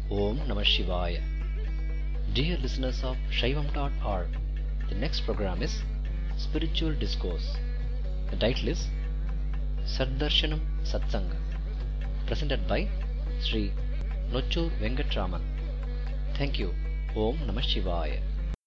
Om Namah Shivaya. Dear listeners of Shaivam.org, the next program is Spiritual Discourse. The title is Saddarshanam Satsanga, presented by Sri Nochur Venkatraman. Thank you. Om Namah Shivaya.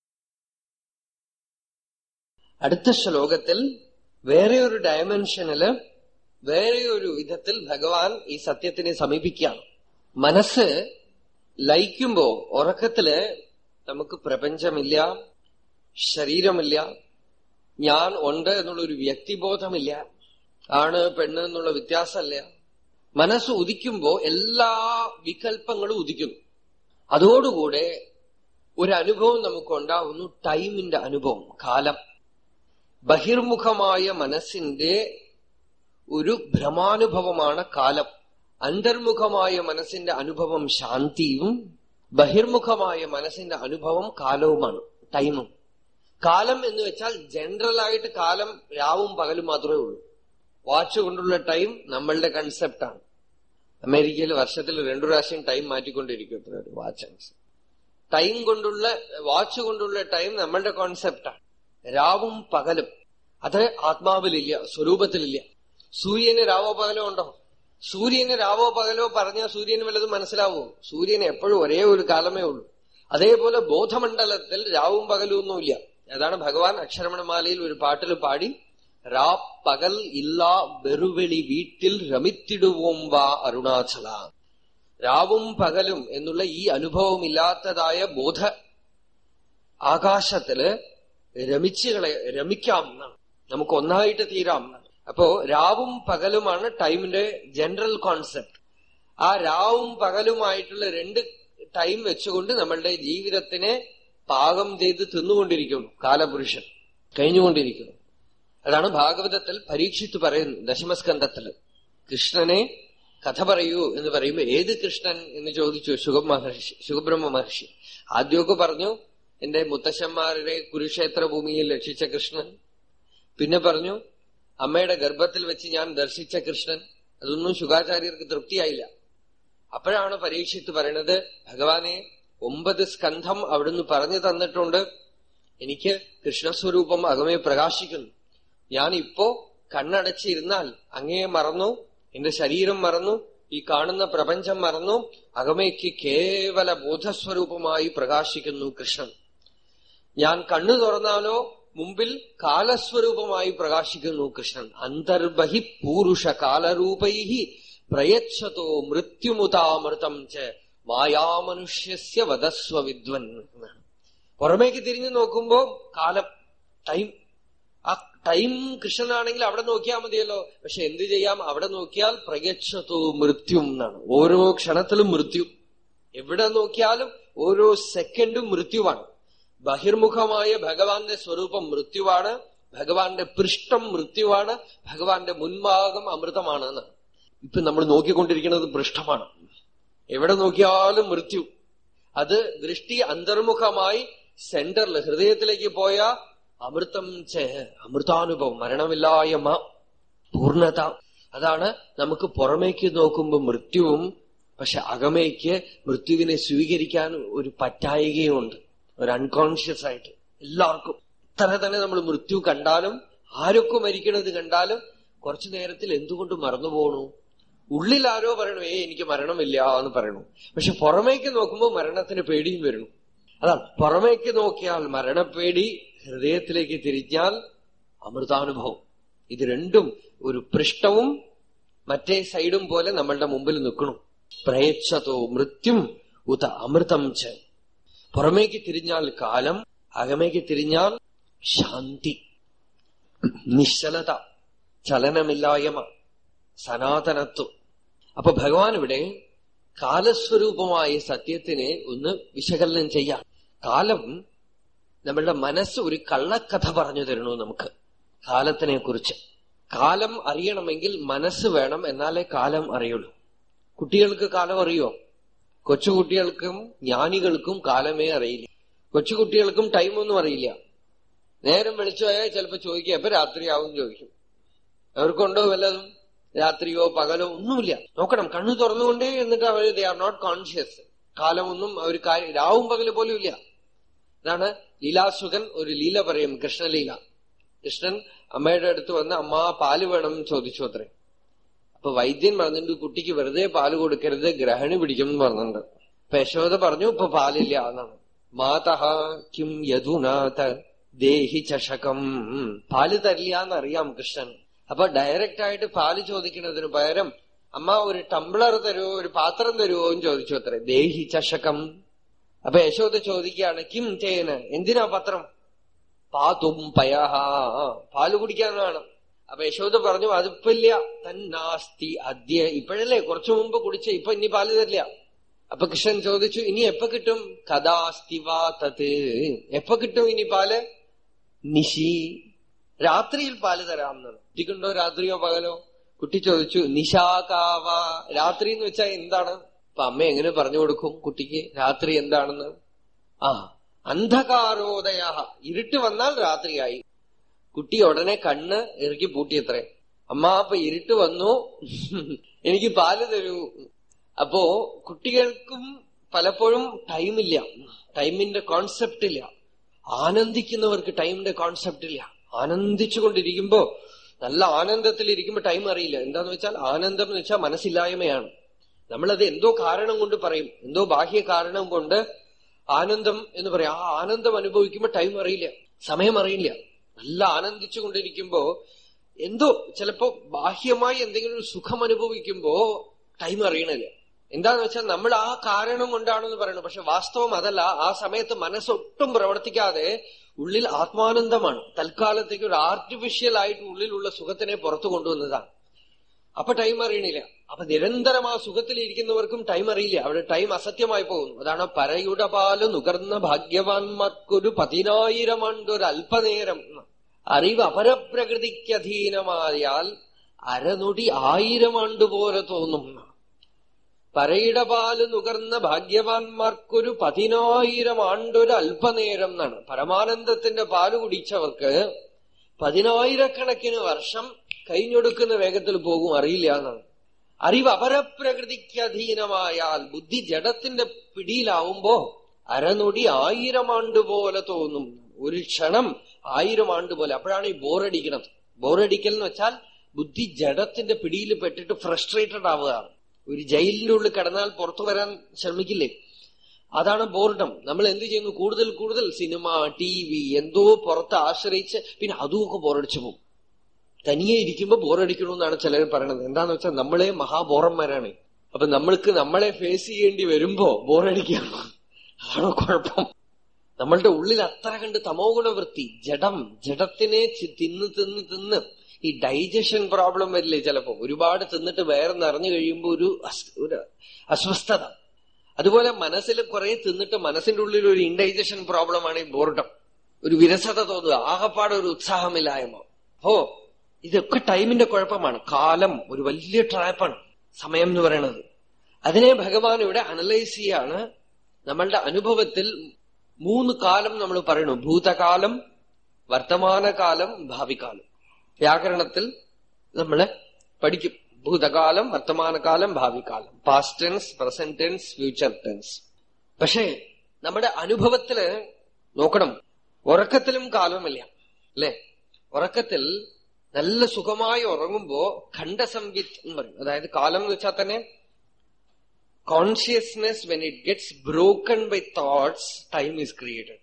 അടുത്ത ശ്ലോകത്തിൽ വേറെ ഒരു ഡയമെൻഷനില് വേറെ ഒരു വിധത്തിൽ ഭഗവാൻ ഈ സത്യത്തിനെ സമീപിക്കുകയാണ് മനസ്സ് ലയിക്കുമ്പോ ഉറക്കത്തില് നമുക്ക് പ്രപഞ്ചമില്ല ശരീരമില്ല ഞാൻ ഉണ്ട് എന്നുള്ള ഒരു വ്യക്തിബോധമില്ല ആണ് പെണ്ണ് എന്നുള്ള വ്യത്യാസമല്ല മനസ്സ് ഉദിക്കുമ്പോ എല്ലാ വികല്പങ്ങളും ഉദിക്കുന്നു അതോടുകൂടെ ഒരു അനുഭവം നമുക്കുണ്ടാവുന്നു ടൈമിന്റെ അനുഭവം കാലം ബഹിർമുഖമായ മനസ്സിന്റെ ഒരു ഭ്രമാനുഭവമാണ് കാലം അന്തർമുഖമായ മനസ്സിന്റെ അനുഭവം ശാന്തിയും ബഹിർമുഖമായ മനസ്സിന്റെ അനുഭവം കാലവുമാണ് ടൈമും കാലം എന്ന് വെച്ചാൽ ജനറൽ ആയിട്ട് കാലം രാവും പകലും മാത്രമേ ഉള്ളൂ വാച്ച് കൊണ്ടുള്ള ടൈം നമ്മളുടെ കൺസെപ്റ്റാണ് അമേരിക്കയിൽ വർഷത്തിൽ രണ്ടു പ്രാവശ്യം ടൈം മാറ്റിക്കൊണ്ടിരിക്കും വാച്ച് ടൈം കൊണ്ടുള്ള വാച്ച് കൊണ്ടുള്ള ടൈം നമ്മളുടെ കോൺസെപ്റ്റാണ് രാവും പകലും അത് ആത്മാവിലില്ല സ്വരൂപത്തിലില്ല സൂര്യന് രാവോ പകലോ ഉണ്ടോ സൂര്യന് രാവോ പകലോ പറഞ്ഞാൽ സൂര്യന് വല്ലതും മനസ്സിലാവോ സൂര്യന് എപ്പോഴും ഒരേ ഒരു കാലമേ ഉള്ളൂ അതേപോലെ ബോധമണ്ഡലത്തിൽ രാവും പകലും ഒന്നുമില്ല അതാണ് ഭഗവാൻ അക്ഷരമണമാലയിൽ ഒരു പാട്ടിൽ പാടി രാ പകൽ ഇല്ലാ വെറുവെളി വീട്ടിൽ രമിത്തിടുവോം വാ അരുണാചല രാവും പകലും എന്നുള്ള ഈ അനുഭവമില്ലാത്തതായ ബോധ ആകാശത്തില് രമിച്ചുകളെ രമിക്കാം എന്നാണ് നമുക്ക് ഒന്നായിട്ട് തീരാം എന്നാണ് അപ്പോ രാവും പകലുമാണ് ടൈമിന്റെ ജനറൽ കോൺസെപ്റ്റ് ആ രാവും പകലുമായിട്ടുള്ള രണ്ട് ടൈം വെച്ചുകൊണ്ട് നമ്മളുടെ ജീവിതത്തിനെ പാകം ചെയ്ത് തിന്നുകൊണ്ടിരിക്കുന്നു കാലപുരുഷൻ കഴിഞ്ഞുകൊണ്ടിരിക്കുന്നു അതാണ് ഭാഗവതത്തിൽ പരീക്ഷിത്ത് പറയുന്നു ദശമസ്കന്ധത്തില് കൃഷ്ണനെ കഥ പറയൂ എന്ന് പറയുമ്പോ ഏത് കൃഷ്ണൻ എന്ന് ചോദിച്ചു ശുഗ മഹർഷി ശുഗബ്രഹ്മ മഹർഷി ആദ്യമൊക്കെ പറഞ്ഞു എന്റെ മുത്തശ്ശന്മാരുടെ കുരുക്ഷേത്ര ഭൂമിയിൽ രക്ഷിച്ച കൃഷ്ണൻ പിന്നെ പറഞ്ഞു അമ്മയുടെ ഗർഭത്തിൽ വെച്ച് ഞാൻ ദർശിച്ച കൃഷ്ണൻ അതൊന്നും ശുഗാചാര്യർക്ക് തൃപ്തിയായില്ല അപ്പോഴാണ് പരീക്ഷിത്ത് പറയണത് ഭഗവാനെ ഒമ്പത് സ്കന്ധം അവിടുന്ന് പറഞ്ഞു തന്നിട്ടുണ്ട് എനിക്ക് കൃഷ്ണസ്വരൂപം അകമേ പ്രകാശിക്കുന്നു ഞാൻ ഇപ്പോ കണ്ണടച്ചിരുന്നാൽ അങ്ങയെ മറന്നു എന്റെ ശരീരം മറന്നു ഈ കാണുന്ന പ്രപഞ്ചം മറന്നു അകമയ്ക്ക് കേവല ബോധസ്വരൂപമായി പ്രകാശിക്കുന്നു കൃഷ്ണൻ ഞാൻ കണ്ണു തുറന്നാലോ മുമ്പിൽ കാലസ്വരൂപമായി പ്രകാശിക്കുന്നു കൃഷ്ണൻ അന്തർബഹി പൂരുഷ കാലരൂപൈഹി പ്രയച്ഛതോ മൃത്യുമുതാമൃതം ച മായാമനുഷ്യസ്യ വധസ്വ വിദ്വൻ പുറമേക്ക് തിരിഞ്ഞു നോക്കുമ്പോ കാലം ടൈം ആ ടൈം കൃഷ്ണനാണെങ്കിൽ അവിടെ നോക്കിയാൽ മതിയല്ലോ പക്ഷെ എന്ത് ചെയ്യാം അവിടെ നോക്കിയാൽ പ്രയച്ഛതോ മൃത്യു എന്നാണ് ഓരോ ക്ഷണത്തിലും മൃത്യു എവിടെ നോക്കിയാലും ഓരോ സെക്കൻഡും മൃത്യുവാണ് ബഹിർമുഖമായ ഭഗവാന്റെ സ്വരൂപം മൃത്യുവാണ് ഭഗവാന്റെ പൃഷ്ഠം മൃത്യുവാണ് ഭഗവാന്റെ മുൻഭാഗം അമൃതമാണ് എന്ന് ഇപ്പൊ നമ്മൾ നോക്കിക്കൊണ്ടിരിക്കുന്നത് പൃഷ്ഠമാണ് എവിടെ നോക്കിയാലും മൃത്യു അത് ദൃഷ്ടി അന്തർമുഖമായി സെന്ററിൽ ഹൃദയത്തിലേക്ക് പോയ അമൃതം ചേ അമൃതാനുഭവം മരണമില്ലായ്മ പൂർണ്ണത അതാണ് നമുക്ക് പുറമേക്ക് നോക്കുമ്പോൾ മൃത്യുവും പക്ഷെ അകമേക്ക് മൃത്യുവിനെ സ്വീകരിക്കാൻ ഒരു പറ്റായികയുണ്ട് ഒരു അൺകോൺഷ്യസ് ആയിട്ട് എല്ലാവർക്കും ഇത്ര തന്നെ നമ്മൾ മൃത്യു കണ്ടാലും ആരൊക്കെ മരിക്കണത് കണ്ടാലും കുറച്ചു നേരത്തിൽ എന്തുകൊണ്ട് മറന്നു പോണു ഉള്ളിൽ ആരോ പറയണു ഏ എനിക്ക് മരണമില്ല എന്ന് പറയണു പക്ഷെ പുറമേക്ക് നോക്കുമ്പോൾ മരണത്തിന് പേടിയും വരണു അതാണ് പുറമേക്ക് നോക്കിയാൽ മരണപ്പേടി ഹൃദയത്തിലേക്ക് തിരിഞ്ഞാൽ അമൃതാനുഭവം ഇത് രണ്ടും ഒരു പൃഷ്ഠവും മറ്റേ സൈഡും പോലെ നമ്മളുടെ മുമ്പിൽ നിൽക്കണം പ്രയച്ഛതോ മൃത്യും ഉത അമൃതം ച പുറമേക്ക് തിരിഞ്ഞാൽ കാലം അകമേക്ക് തിരിഞ്ഞാൽ ശാന്തി നിശ്ചലത ചലനമില്ലായ്മ സനാതനത്വം അപ്പൊ ഭഗവാൻ ഇവിടെ കാലസ്വരൂപമായ സത്യത്തിനെ ഒന്ന് വിശകലനം ചെയ്യാം കാലം നമ്മളുടെ മനസ്സ് ഒരു കള്ളക്കഥ പറഞ്ഞു തരണു നമുക്ക് കാലത്തിനെ കുറിച്ച് കാലം അറിയണമെങ്കിൽ മനസ്സ് വേണം എന്നാലേ കാലം അറിയുള്ളൂ കുട്ടികൾക്ക് കാലം അറിയോ കൊച്ചുകുട്ടികൾക്കും ജ്ഞാനികൾക്കും കാലമേ അറിയില്ല കൊച്ചുകുട്ടികൾക്കും ടൈമൊന്നും അറിയില്ല നേരം വെളിച്ചമായാൽ ചിലപ്പോ ചോദിക്കുക എപ്പൊ രാത്രിയാവും ചോദിക്കും അവർക്കുണ്ടോ വല്ലതും രാത്രിയോ പകലോ ഒന്നുമില്ല നോക്കണം കണ്ണു തുറന്നുകൊണ്ടേ എന്നിട്ട് അവർ ദേ ആർ നോട്ട് കോൺഷ്യസ് കാലമൊന്നും ഒരു കാര്യം രാവും പകല് പോലും ഇല്ല ഇതാണ് ലീലാസുഖൻ ഒരു ലീല പറയും കൃഷ്ണലീല കൃഷ്ണൻ അമ്മയുടെ അടുത്ത് വന്ന് അമ്മ പാല് വേണം എന്ന് ചോദിച്ചു അത്രേ അപ്പൊ വൈദ്യൻ പറഞ്ഞിട്ടുണ്ട് കുട്ടിക്ക് വെറുതെ പാല് കൊടുക്കരുത് ഗ്രഹണി പിടിക്കും എന്ന് പറഞ്ഞിട്ടുണ്ട് അപ്പൊ യശോദ പറഞ്ഞു ഇപ്പൊ പാലില്ല എന്നാണ് മാതഹ കിം യദുനാഥ ദേഹി ചഷകം പാല് തരില്ല എന്നറിയാം കൃഷ്ണൻ അപ്പൊ ഡയറക്റ്റ് ആയിട്ട് പാല് ചോദിക്കുന്നതിന് പകരം അമ്മ ഒരു ടംബ്ലർ തരുമോ ഒരു പാത്രം തരുമോ എന്ന് ചോദിച്ചു അത്രേ ദേഹി ചഷകം അപ്പൊ യശോദ ചോദിക്കുകയാണ് കിം തേന് എന്തിനാ പത്രം പാതും പയഹ പാല് കുടിക്കാൻ വേണം അപ്പൊ യശോദ പറഞ്ഞു അതിപ്പില്ല തന്നാസ്തി അദ്യ ഇപ്പോഴല്ലേ കുറച്ചു മുമ്പ് കുടിച്ച ഇപ്പൊ ഇനി പാല് തരില്ല അപ്പൊ കൃഷ്ണൻ ചോദിച്ചു ഇനി എപ്പോ കിട്ടും കഥാസ്തി വാ തത് എപ്പോ കിട്ടും ഇനി പാല് നിശി രാത്രിയിൽ പാല് തരാം എന്നാണ് കുട്ടിക്കുണ്ടോ രാത്രിയോ പകലോ കുട്ടി ചോദിച്ചു നിശാകാവ രാത്രി എന്ന് വെച്ചാൽ എന്താണ് അപ്പൊ അമ്മ എങ്ങനെ പറഞ്ഞു കൊടുക്കും കുട്ടിക്ക് രാത്രി എന്താണെന്ന് ആ അന്ധകാരോദയ ഇരുട്ട് വന്നാൽ രാത്രിയായി കുട്ടി ഉടനെ കണ്ണ് ഇറക്കി പൂട്ടിയത്രേ അമ്മ അപ്പൊ ഇരുട്ട് വന്നു എനിക്ക് പാല് തരൂ അപ്പോ കുട്ടികൾക്കും പലപ്പോഴും ടൈമില്ല ടൈമിന്റെ കോൺസെപ്റ്റ് ഇല്ല ആനന്ദിക്കുന്നവർക്ക് ടൈമിന്റെ കോൺസെപ്റ്റ് ഇല്ല ആനന്ദിച്ചുകൊണ്ടിരിക്കുമ്പോ നല്ല ആനന്ദത്തിൽ ഇരിക്കുമ്പോ ടൈം അറിയില്ല എന്താന്ന് വെച്ചാൽ ആനന്ദം എന്ന് വെച്ചാൽ മനസ്സില്ലായ്മയാണ് നമ്മളത് എന്തോ കാരണം കൊണ്ട് പറയും എന്തോ ബാഹ്യ കാരണം കൊണ്ട് ആനന്ദം എന്ന് പറയാം ആ ആനന്ദം അനുഭവിക്കുമ്പോ ടൈം അറിയില്ല സമയം അറിയില്ല നല്ല ആനന്ദിച്ചു കൊണ്ടിരിക്കുമ്പോ എന്തോ ചിലപ്പോ ബാഹ്യമായി എന്തെങ്കിലും ഒരു സുഖം അനുഭവിക്കുമ്പോ ടൈം അറിയണില്ല എന്താന്ന് വെച്ചാൽ നമ്മൾ ആ കാരണം കൊണ്ടാണെന്ന് പറയുന്നു പക്ഷെ വാസ്തവം അതല്ല ആ സമയത്ത് മനസ്സൊട്ടും പ്രവർത്തിക്കാതെ ഉള്ളിൽ ആത്മാനന്ദമാണ് തൽക്കാലത്തേക്ക് ഒരു ആർട്ടിഫിഷ്യൽ ആയിട്ട് ഉള്ളിലുള്ള സുഖത്തിനെ പുറത്തു കൊണ്ടുവന്നതാണ് അപ്പൊ ടൈം അറിയണില്ല അപ്പൊ നിരന്തരം ആ സുഖത്തിൽ ഇരിക്കുന്നവർക്കും ടൈം അറിയില്ല അവിടെ ടൈം അസത്യമായി പോകുന്നു അതാണ് പരയുടെ പാല് നുകർന്ന ഭാഗ്യവാന്മാർക്കൊരു പതിനായിരം ആണ്ടൊരു അല്പനേരം അറിവ് അപരപ്രകൃതിക്ക് അധീനമായാൽ അരനൊടി ആയിരം ആണ്ട് പോലെ തോന്നും പരയുടെ പാല് നുകർന്ന ഭാഗ്യവാന്മാർക്കൊരു പതിനായിരം ആണ്ടൊരു അല്പനേരം എന്നാണ് പരമാനന്ദത്തിന്റെ പാല് കുടിച്ചവർക്ക് പതിനായിരക്കണക്കിന് വർഷം കഴിഞ്ഞൊടുക്കുന്ന വേഗത്തിൽ പോകും അറിയില്ല എന്നാണ് അറിവ് അപരപ്രകൃതിക്ക് അധീനമായാൽ ബുദ്ധി ജഡത്തിന്റെ പിടിയിലാവുമ്പോ അരനൊടി ആയിരം ആണ്ട് പോലെ തോന്നും ഒരു ക്ഷണം ആയിരം ആണ്ട് പോലെ അപ്പോഴാണ് ഈ ബോറടിക്കുന്നത് ബോറടിക്കൽ എന്ന് വെച്ചാൽ ബുദ്ധി ജഡത്തിന്റെ പിടിയിൽ പെട്ടിട്ട് ഫ്രസ്ട്രേറ്റഡ് ആവുകയാണ് ഒരു ജയിലിന്റെ ഉള്ളിൽ കിടന്നാൽ പുറത്തു വരാൻ ശ്രമിക്കില്ലേ അതാണ് ബോർഡം നമ്മൾ എന്ത് ചെയ്യുന്നു കൂടുതൽ കൂടുതൽ സിനിമ ടി വി എന്തോ പുറത്ത് ആശ്രയിച്ച് പിന്നെ അതുമൊക്കെ ബോറടിച്ചു പോകും തനിയെ ഇരിക്കുമ്പോ ബോറടിക്കണമെന്നാണ് ചിലർ പറയണത് എന്താന്ന് വെച്ചാൽ നമ്മളെ മഹാബോറന്മാരാണ് അപ്പൊ നമ്മൾക്ക് നമ്മളെ ഫേസ് ചെയ്യേണ്ടി വരുമ്പോ ബോറടിക്കുകയാണ് അതാണ് കുഴപ്പം നമ്മളുടെ ഉള്ളിൽ അത്ര കണ്ട് തമോ ഗുണവൃത്തി ജഡം ജഡത്തിനെ ചി- തിന്ന് തിന്ന് തിന്ന് ഈ ഡൈജഷൻ പ്രോബ്ലം വരില്ലേ ചിലപ്പോ ഒരുപാട് തിന്നിട്ട് വയറ് നിറഞ്ഞു കഴിയുമ്പോ ഒരു അസ്- ഒരു അസ്വസ്ഥത അതുപോലെ മനസ്സിൽ കുറെ തിന്നിട്ട് മനസ്സിന്റെ ഉള്ളിൽ ഒരു ഇൻഡൈജഷൻ പ്രോബ്ലമാണ് ഈ ബോർഡം ഒരു വിരസത തോന്നുക ആകപ്പാടെ ഒരു ഉത്സാഹമില്ലായ്മ ഓ ഇതൊക്കെ ടൈമിന്റെ കുഴപ്പമാണ് കാലം ഒരു വലിയ ട്രാപ്പാണ് സമയം എന്ന് പറയുന്നത് അതിനെ ഭഗവാൻ ഇവിടെ അനലൈസ് ചെയ്യാണ് നമ്മളുടെ അനുഭവത്തിൽ മൂന്ന് കാലം നമ്മൾ പറയണു ഭൂതകാലം വർത്തമാനകാലം ഭാവികാലം വ്യാകരണത്തിൽ നമ്മള് പഠിക്കും ഭൂതകാലം വർത്തമാനകാലം ഭാവികാലം past tense present tense future tense പക്ഷേ നമ്മുടെ അനുഭവത്തില് നോക്കണം ഉറക്കത്തിലും കാലമില്ല അല്ലെ ഉറക്കത്തിൽ നല്ല സുഖമായി ഉറങ്ങുമ്പോ ഖണ്ഡസംവിത്ത് എന്ന് പറയും അതായത് കാലം എന്ന് വെച്ചാൽ തന്നെ consciousness when it gets broken by thoughts time is created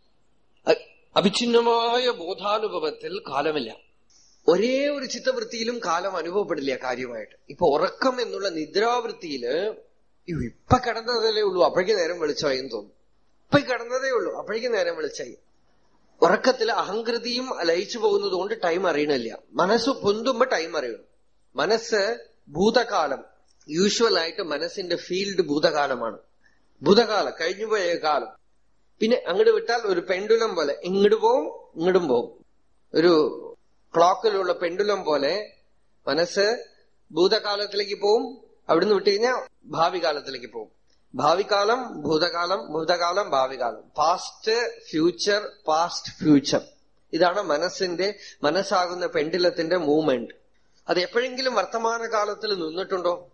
അവിഛിന്നമായ ബോധാനുഭവത്തിൽ കാലമില്ല ഒരേ ഒരു ചിത്തവൃത്തിയിലും കാലം അനുഭവപ്പെടില്ല കാര്യമായിട്ട് ഇപ്പൊ ഉറക്കം എന്നുള്ള നിദ്രാവൃത്തിയില് അയ്യോ, ഇപ്പൊ കിടന്നതല്ലേ ഉള്ളൂ അപ്പോഴേക്ക് നേരം വെളിച്ചമായി എന്ന് തോന്നും ഇപ്പൊ കിടന്നതേ ഉള്ളൂ അപ്പോഴേക്ക് നേരം വെളിച്ചായി ഉറക്കത്തിൽ അഹങ്കൃതിയും ലയിച്ചു പോകുന്നത് കൊണ്ട് ടൈം അറിയണില്ല മനസ്സ് പൊന്തുമ്പോ ടൈം അറിയണം മനസ്സ് ഭൂതകാലം യൂഷ്വൽ ആയിട്ട് മനസ്സിന്റെ ഫീൽഡ് ഭൂതകാലമാണ് ഭൂതകാലം കഴിഞ്ഞുപോയ കാലം പിന്നെ അങ്ങോട്ട് വിട്ടാൽ ഒരു പെൻഡുലം പോലെ ഇങ്ങോട്ട് പോവും ഇങ്ങോട്ടും പോവും ഒരു ക്ലോക്കിലുള്ള പെൻഡുലം പോലെ മനസ്സ് ഭൂതകാലത്തിലേക്ക് പോവും അവിടുന്ന് വിട്ടു കഴിഞ്ഞാൽ ഭാവി കാലത്തിലേക്ക് പോകും ഭാവികാലം ഭൂതകാലം ഭൂതകാലം ഭാവികാലം പാസ്റ്റ് ഫ്യൂച്ചർ പാസ്റ്റ് ഫ്യൂച്ചർ ഇതാണ് മനസ്സിന്റെ മനസ്സാകുന്ന പെൻഡിലത്തിന്റെ മൂവ്മെന്റ് അത് എപ്പോഴെങ്കിലും വർത്തമാന കാലത്തിൽ നിന്നിട്ടുണ്ടോ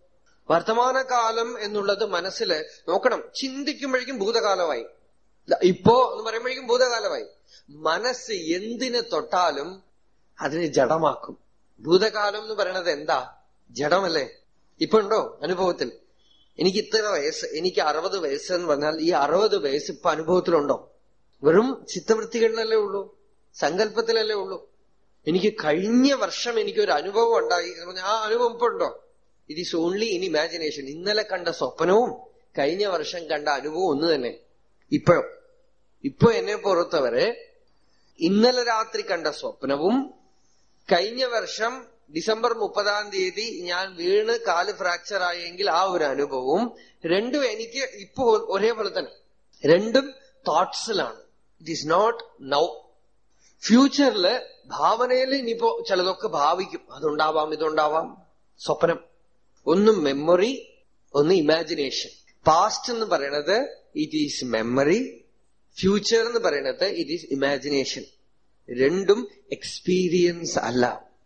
വർത്തമാനകാലം എന്നുള്ളത് മനസ്സിൽ നോക്കണം ചിന്തിക്കുമ്പോഴേക്കും ഭൂതകാലമായി ഇപ്പോ എന്ന് പറയുമ്പോഴേക്കും ഭൂതകാലമായി മനസ്സ് എന്തിനെ തൊട്ടാലും അതിനെ ജഡമാക്കും ഭൂതകാലം എന്ന് പറയണത് എന്താ ജഡമല്ലേ ഇപ്പൊ ഉണ്ടോ അനുഭവത്തിൽ എനിക്ക് ഇത്ര വയസ്സ് എനിക്ക് അറുപത് വയസ്സ് എന്ന് പറഞ്ഞാൽ ഈ അറുപത് വയസ്സ് ഇപ്പൊ അനുഭവത്തിലുണ്ടോ വെറും ചിത്തവൃത്തികളിലല്ലേ ഉള്ളൂ സങ്കല്പത്തിലല്ലേ ഉള്ളൂ എനിക്ക് കഴിഞ്ഞ വർഷം എനിക്കൊരു അനുഭവം ഉണ്ടായി എന്ന് പറഞ്ഞാൽ ആ അനുഭവം ഇപ്പൊ ഉണ്ടോ it is only in imagination ഇന്നലെ കണ്ട സ്വപ്നവും കഴിഞ്ഞ വർഷം കണ്ട അനുഭവം ഒന്ന് തന്നെ ഇപ്പോഴും ഇപ്പൊ എന്നെ പുറത്തവരെ ഇന്നലെ രാത്രി കണ്ട സ്വപ്നവും കഴിഞ്ഞ വർഷം ഡിസംബർ മുപ്പതാം തീയതി ഞാൻ വീണ് കാല് ഫ്രാക്ചർ ആയെങ്കിൽ ആ ഒരു അനുഭവവും രണ്ടും എനിക്ക് ഇപ്പോ ഒരേപോലെ തന്നെ രണ്ടും തോട്ട്സിലാണ് ഇറ്റ് ഈസ് നോട്ട് നൗ ഫ്യൂച്ചറില് ഭാവനയിൽ ഇനിയിപ്പോ ചിലതൊക്കെ ഭാവിക്കും അതുണ്ടാവാം ഇതുണ്ടാവാം സ്വപ്നം ഒന്ന് മെമ്മറി ഒന്ന് ഇമാജിനേഷൻ പാസ്റ്റ് എന്ന് പറയണത് ഇറ്റ് ഈസ് മെമ്മറി ഫ്യൂച്ചർ എന്ന് പറയണത് ഇറ്റ് ഈസ് ഇമാജിനേഷൻ രണ്ടും എക്സ്പീരിയൻസ് അല്ല